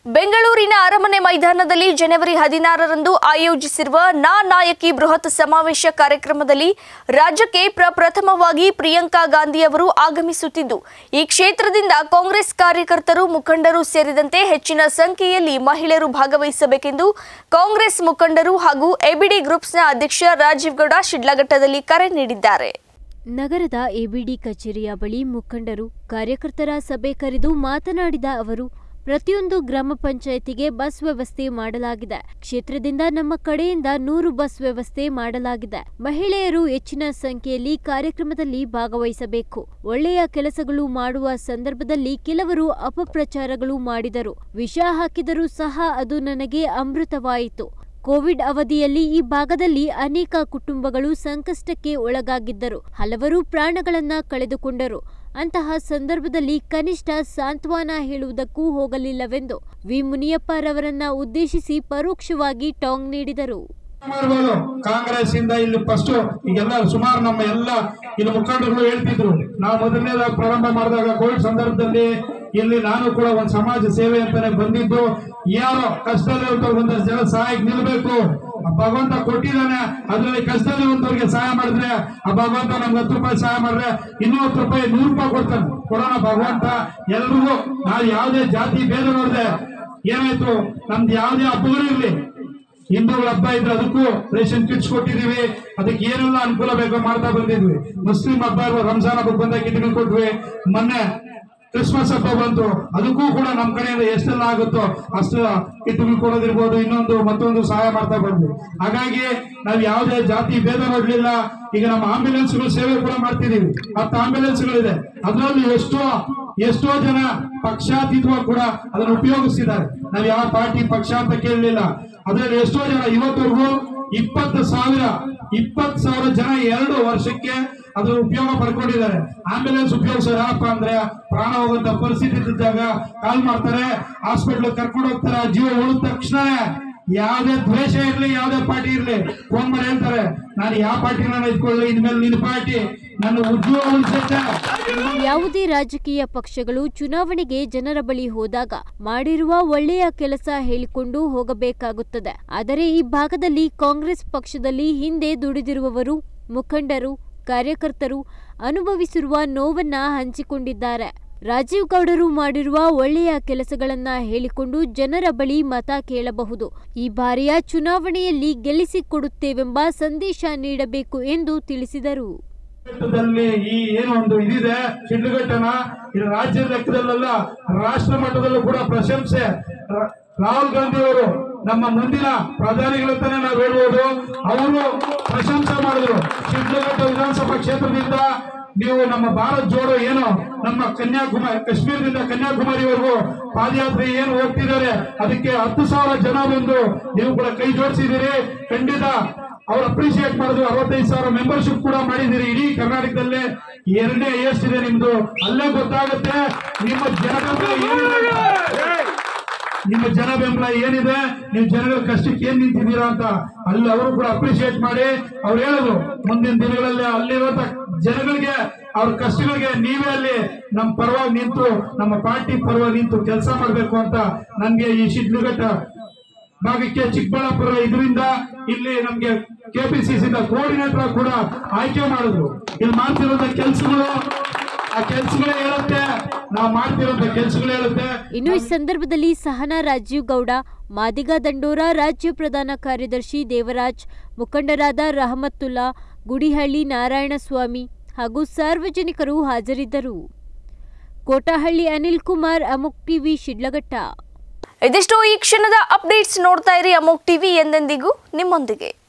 ಬೆಂಗಳೂರಿನ ಅರಮನೆ ಮೈದಾನದಲ್ಲಿ ಜನವರಿ ಹದಿನಾರರಂದು ಆಯೋಜಿಸಿರುವ ನಾ ನಾಯಕಿ ಬೃಹತ್ ಸಮಾವೇಶ ಕಾರ್ಯಕ್ರಮದಲ್ಲಿ ರಾಜ್ಯಕ್ಕೆ ಪ್ರಪ್ರಥಮವಾಗಿ ಪ್ರಿಯಾಂಕಾ ಗಾಂಧಿ ಅವರು ಆಗಮಿಸುತ್ತಿದ್ದು ಈ ಕ್ಷೇತ್ರದಿಂದ ಕಾಂಗ್ರೆಸ್ ಕಾರ್ಯಕರ್ತರು ಮುಖಂಡರು ಸೇರಿದಂತೆ ಹೆಚ್ಚಿನ ಸಂಖ್ಯೆಯಲ್ಲಿ ಮಹಿಳೆಯರು ಭಾಗವಹಿಸಬೇಕೆಂದು ಕಾಂಗ್ರೆಸ್ ಮುಖಂಡರು ಹಾಗೂ ಎಬಿಡಿ ಗ್ರೂಪ್ಸ್ನ ಅಧ್ಯಕ್ಷ ರಾಜೀವ್ ಗೌಡ ಶಿಡ್ಲಘಟ್ಟದಲ್ಲಿ ಕರೆ ನೀಡಿದ್ದಾರೆ ನಗರದ ಎಬಿಡಿ ಕಚೇರಿಯ ಬಳಿ ಮುಖಂಡರು ಕಾರ್ಯಕರ್ತರ ಸಭೆ ಕರೆದು ಮಾತನಾಡಿದ ಅವರು ಪ್ರತಿಯೊಂದು ಗ್ರಾಮ ಪಂಚಾಯಿತಿಗೆ ಬಸ್ ವ್ಯವಸ್ಥೆ ಮಾಡಲಾಗಿದೆ ಕ್ಷೇತ್ರದಿಂದ ನಮ್ಮ ಕಡೆಯಿಂದ ನೂರು ಬಸ್ ವ್ಯವಸ್ಥೆ ಮಾಡಲಾಗಿದೆ ಮಹಿಳೆಯರು ಹೆಚ್ಚಿನ ಸಂಖ್ಯೆಯಲ್ಲಿ ಕಾರ್ಯಕ್ರಮದಲ್ಲಿ ಭಾಗವಹಿಸಬೇಕು ಒಳ್ಳೆಯ ಕೆಲಸಗಳು ಮಾಡುವ ಸಂದರ್ಭದಲ್ಲಿ ಕೆಲವರು ಅಪಪ್ರಚಾರಗಳು ಮಾಡಿದರು ವಿಷ ಹಾಕಿದರೂ ಸಹ ಅದು ನನಗೆ ಅಮೃತವಾಯಿತು ಕೋವಿಡ್ ಅವಧಿಯಲ್ಲಿ ಈ ಭಾಗದಲ್ಲಿ ಅನೇಕ ಕುಟುಂಬಗಳು ಸಂಕಷ್ಟಕ್ಕೆ ಒಳಗಾಗಿದ್ದರು ಹಲವರು ಪ್ರಾಣಗಳನ್ನ ಕಳೆದುಕೊಂಡರು ಅಂತಹ ಸಂದರ್ಭದಲ್ಲಿ ಕನಿಷ್ಠ ಸಾಂತ್ವನ ಹೇಳುವುದಕ್ಕೂ ಹೋಗಲಿಲ್ಲವೆಂದು ವಿ ಮುನಿಯಪ್ಪರವರನ್ನ ಉದ್ದೇಶಿಸಿ ಪರೋಕ್ಷವಾಗಿ ಟಾಂಗ್ ನೀಡಿದರು ಮಾಡ್ಬೋದು ಕಾಂಗ್ರೆಸ್ ಇಂದ ಇಲ್ಲಿ ಫಸ್ಟ್ ಈಗೆಲ್ಲ ಸುಮಾರು ನಮ್ಮ ಎಲ್ಲ ಇಲ್ಲಿ ಮುಖಂಡರುಗಳು ಹೇಳ್ತಿದ್ರು ನಾವು ಮೊದಲನೇದಾಗ ಪ್ರಾರಂಭ ಮಾಡಿದಾಗ ಕೋವಿಡ್ ಸಂದರ್ಭದಲ್ಲಿ ಇಲ್ಲಿ ನಾನು ಕೂಡ ಒಂದು ಸಮಾಜ ಸೇವೆ ಅಂತಾನೆ ಬಂದಿದ್ದು ಯಾರೋ ಕಷ್ಟದಲ್ಲಿ ಒಂದಷ್ಟು ಜನ ಸಹಾಯಕ್ಕೆ ನಿಲ್ಬೇಕು ಆ ಭಗವಂತ ಕೊಟ್ಟಿದ್ದಾನೆ ಅದ್ರಲ್ಲಿ ಕಷ್ಟದಲ್ಲಿ ಒಂದವ್ರಿಗೆ ಸಹಾಯ ಮಾಡಿದ್ರೆ ಆ ಭಗವಂತ ನಮ್ಗೆ ಹತ್ತು ರೂಪಾಯಿ ಸಹಾಯ ಮಾಡಿದ್ರೆ ಇನ್ನೂ ಹತ್ತು ರೂಪಾಯಿ ನೂರು ರೂಪಾಯಿ ಕೊಡ್ತಾನೆ ಕೊಡೋಣ ಭಗವಂತ ಎಲ್ರಿಗೂ ನಾವು ಯಾವುದೇ ಜಾತಿ ಭೇದ ನೋಡಿದೆ ಏನಾಯ್ತು ನಮ್ದು ಯಾವುದೇ ಹಬ್ಬಗಳು ಇರ್ಲಿ ಹಿಂದೂಗಳ ಹಬ್ಬ ಇದ್ರೆ ಅದಕ್ಕೂ ರೇಷನ್ ಕಿಟ್ಸ್ ಕೊಟ್ಟಿದೀವಿ ಅದಕ್ಕೆ ಏನೆಲ್ಲ ಅನುಕೂಲ ಬೇಕೋ ಮಾಡ್ತಾ ಬಂದಿದ್ವಿ ಮುಸ್ಲಿಂ ಹಬ್ಬ ಇರುವ ರಂಜಾನ್ ಹಬ್ಬಕ್ಕೆ ಬಂದಾಗ ಕಿಟ್ಗಳು ಕೊಟ್ವಿ ಮೊನ್ನೆ ಕ್ರಿಸ್ಮಸ್ ಹಬ್ಬ ಬಂತು ಅದಕ್ಕೂ ಕೂಡ ನಮ್ಮ ಕಡೆಯಿಂದ ಎಷ್ಟೆಲ್ಲ ಆಗುತ್ತೋ ಅಷ್ಟು ಕಿಟ್ಗಳು ಕೊಡೋದಿರ್ಬೋದು ಇನ್ನೊಂದು ಮತ್ತೊಂದು ಸಹಾಯ ಮಾಡ್ತಾ ಬಂದ್ವಿ ಹಾಗಾಗಿ ನಾವು ಯಾವುದೇ ಜಾತಿ ಭೇದ ನೋಡ್ಲಿಲ್ಲ ಈಗ ನಮ್ಮ ಆಂಬ್ಯುಲೆನ್ಸ್ಗಳು ಸೇವೆ ಕೂಡ ಮಾಡ್ತಿದೀವಿ ಹತ್ತು ಆಂಬ್ಯುಲೆನ್ಸ್ಗಳಿದೆ ಅದರಲ್ಲಿ ಎಷ್ಟೋ ಎಷ್ಟೋ ಜನ ಪಕ್ಷಾತೀತವಾಗಿ ಕೂಡ ಅದನ್ನು ಉಪಯೋಗಿಸ್ತಿದ್ದಾರೆ ನಾವು ಯಾವ ಪಾರ್ಟಿ ಪಕ್ಷ ಅಂತ ಕೇಳಲಿಲ್ಲ ಅದರಲ್ಲಿ ಎಷ್ಟೋ ಜನ ಇವತ್ತವರೆಗೂ ಇಪ್ಪತ್ತು ಸಾವಿರ ಇಪ್ಪತ್ತು ಸಾವಿರ ಜನ ಎರಡು ವರ್ಷಕ್ಕೆ ಅದ್ರ ಉಪಯೋಗ ಪಡ್ಕೊಂಡಿದ್ದಾರೆ ಆಂಬ್ಯುಲೆನ್ಸ್ ಉಪಯೋಗಿಸೋರು ಯಾರಪ್ಪ ಅಂದ್ರೆ ಪ್ರಾಣ ಹೋಗುವಂತ ಪರಿಸ್ಥಿತಿ ಇದ್ದಾಗ ಕಾಲ್ ಮಾಡ್ತಾರೆ ಹಾಸ್ಪಿಟ್ಲ್ ಕರ್ಕೊಂಡು ಹೋಗ್ತಾರೆ ಜೀವ ಉಳಿದ ತಕ್ಷಣ ಯಾವ್ದೇ ದ್ವೇಷ ಇರ್ಲಿ ಯಾವ್ದೇ ಪಾರ್ಟಿ ಇರ್ಲಿ ಫೋನ್ ಮಾಡಿ ಹೇಳ್ತಾರೆ ನಾನು ಯಾವ ಪಾರ್ಟಿನ ಇಟ್ಕೊಳ್ಳಿ ಇನ್ಮೇಲೆ ನಿನ್ನ ಪಾರ್ಟಿ ನನ್ನ ಉದ್ಯೋಗ ಉಳಿಸುತ್ತೆ ಯಾವುದೇ ರಾಜಕೀಯ ಪಕ್ಷಗಳು ಚುನಾವಣೆಗೆ ಜನರ ಬಳಿ ಹೋದಾಗ ಮಾಡಿರುವ ಒಳ್ಳೆಯ ಕೆಲಸ ಹೇಳಿಕೊಂಡು ಹೋಗಬೇಕಾಗುತ್ತದೆ ಆದರೆ ಈ ಭಾಗದಲ್ಲಿ ಕಾಂಗ್ರೆಸ್ ಪಕ್ಷದಲ್ಲಿ ಹಿಂದೆ ದುಡಿದಿರುವವರು ಮುಖಂಡರು ಕಾರ್ಯಕರ್ತರು ಅನುಭವಿಸಿರುವ ನೋವನ್ನ ಹಂಚಿಕೊಂಡಿದ್ದಾರೆ ರಾಜೀವ್ ಗೌಡರು ಮಾಡಿರುವ ಒಳ್ಳೆಯ ಕೆಲಸಗಳನ್ನ ಹೇಳಿಕೊಂಡು ಜನರ ಬಳಿ ಮತ ಕೇಳಬಹುದು ಈ ಬಾರಿಯ ಚುನಾವಣೆಯಲ್ಲಿ ಗೆಲ್ಲಿಸಿಕೊಡುತ್ತೇವೆಂಬ ಸಂದೇಶ ನೀಡಬೇಕು ಎಂದು ತಿಳಿಸಿದರು ದಲ್ಲಿ ಈ ಏನು ಒಂದು ಇದಿದೆ ಶಿಡ್ಲಘಟ್ಟನ ಇದು ರಾಜ್ಯದ ಲೆಕ್ಕದಲ್ಲ ರಾಷ್ಟ್ರ ಮಟ್ಟದಲ್ಲೂ ಕೂಡ ಪ್ರಶಂಸೆ ರ- ರಾಹುಲ್ ಗಾಂಧಿ ಅವರು ನಮ್ಮ ಮುಂದಿನ ಪ್ರಧಾನಿಗಳಂತಾನೆ ನಾವು ಹೇಳ್ಬೋದು ಅವರು ಪ್ರಶಂಸೆ ಮಾಡಿದ್ರು ಶಿಡ್ಲಘಟ್ಟ ವಿಧಾನಸಭಾ ಕ್ಷೇತ್ರದಿಂದ ನೀವು ನಮ್ಮ ಭಾರತ್ ಜೋಡೋ ಏನು ನಮ್ಮ ಕನ್ಯಾಕುಮಾರಿ ಕಾಶ್ಮೀರದಿಂದ ಕನ್ಯಾಕುಮಾರಿವರೆಗೂ ಪಾದಯಾತ್ರೆ ಏನು ಹೋಗ್ತಿದ್ದಾರೆ ಅದಕ್ಕೆ ಹತ್ತು ಸಾವಿರ ಜನ ಬಂದು ನೀವು ಕೂಡ ಕೈ ಜೋಡಿಸಿದ್ದೀರಿ ಖಂಡಿತ ಅವ್ರು ಅಪ್ರಿಶಿಯೇಟ್ ಮಾಡಿದ್ರು ಅರವತ್ತೈದು ಸಾವಿರ ಮೆಂಬರ್ಶಿಪ್ ಕೂಡ ಮಾಡಿದಿರಿ ಇಡೀ ಕರ್ನಾಟಕದಲ್ಲೇ ಎರಡನೇ ಎಷ್ಟಿದೆ ನಿಮ್ದು ಅಲ್ಲೇ ಗೊತ್ತಾಗುತ್ತೆ ನಿಮ್ಮ ಜನಬೆಂಬಲ ಏನಿದೆ ನಿಮ್ಮ ಜನ ಬೆಂಬಲ ಏನಿದೆ ನೀವು ಜನಗಳ ಕಷ್ಟಕ್ಕೆ ಏನ್ ನಿಂತಿದ್ದೀರಾ ಅಂತ ಅಲ್ಲಿ ಅವರು ಕೂಡ ಅಪ್ರಿಶಿಯೇಟ್ ಮಾಡಿ ಅವ್ರು ಹೇಳಿದ್ರು ಮುಂದಿನ ದಿನಗಳಲ್ಲಿ ಅಲ್ಲಿರುವಂತ ಜನಗಳಿಗೆ ಅವ್ರ ಕಷ್ಟಗಳಿಗೆ ನೀವೇ ಅಲ್ಲಿ ನಮ್ಮ ಪರವಾಗಿ ನಿಂತು ನಮ್ಮ ಪಾರ್ಟಿ ಪರವಾಗಿ ನಿಂತು ಕೆಲಸ ಮಾಡಬೇಕು ಅಂತ ನನ್ಗೆ ಈ ಶಿಡ್ಲಘಟ್ಟ ಭಾಗಕ್ಕೆ ಚಿಕ್ಕಬಳ್ಳಾಪುರ ಇದರಿಂದ ಇಲ್ಲಿ ನಮ್ಗೆ ಕೆಪಿಸಿಸಿ ಕೋಆರ್ಡಿನೇಟರ್ ಕೂಡ ಆಯ್ಕೆ ಮಾಡಿದ್ರು ಇಲ್ಲಿ ಮಾಡ್ತಿರೋದ ಕೆಲಸಗಳು ಆ ಕೆಲಸಗಳೇ ಹೇಳುತ್ತೆ ನಾವು ಮಾಡ್ತಿರೋಂಥ ಕೆಲಸಗಳು ಹೇಳುತ್ತೆ ಇನ್ನು ಈ ಸಂದರ್ಭದಲ್ಲಿ ಸಹನಾ ರಾಜೀವ್ ಗೌಡ ಮಾದಿಗ ದಂಡೋರ ರಾಜ್ಯ ಪ್ರಧಾನ ಕಾರ್ಯದರ್ಶಿ ದೇವರಾಜ್ ಮುಖಂಡರಾದ ರಹಮತ್ತುಲ್ಲಾ ಗುಡಿಹಳ್ಳಿ ನಾರಾಯಣಸ್ವಾಮಿ ಹಾಗೂ ಸಾರ್ವಜನಿಕರು ಹಾಜರಿದ್ದರು ಕೋಟಹಳ್ಳಿ ಅನಿಲ್ ಕುಮಾರ್ ಅಮುಕ್ ಟಿವಿ ಶಿಡ್ಲಘಟ್ಟ ಇದಿಷ್ಟು ಈ ಕ್ಷಣದ ಅಪ್ಡೇಟ್ಸ್ ನೋಡ್ತಾ ಇರಿ ಅಮೋಕ್ ಟಿವಿ ಎಂದೆಂದಿಗೂ ನಿಮ್ಮೊಂದಿಗೆ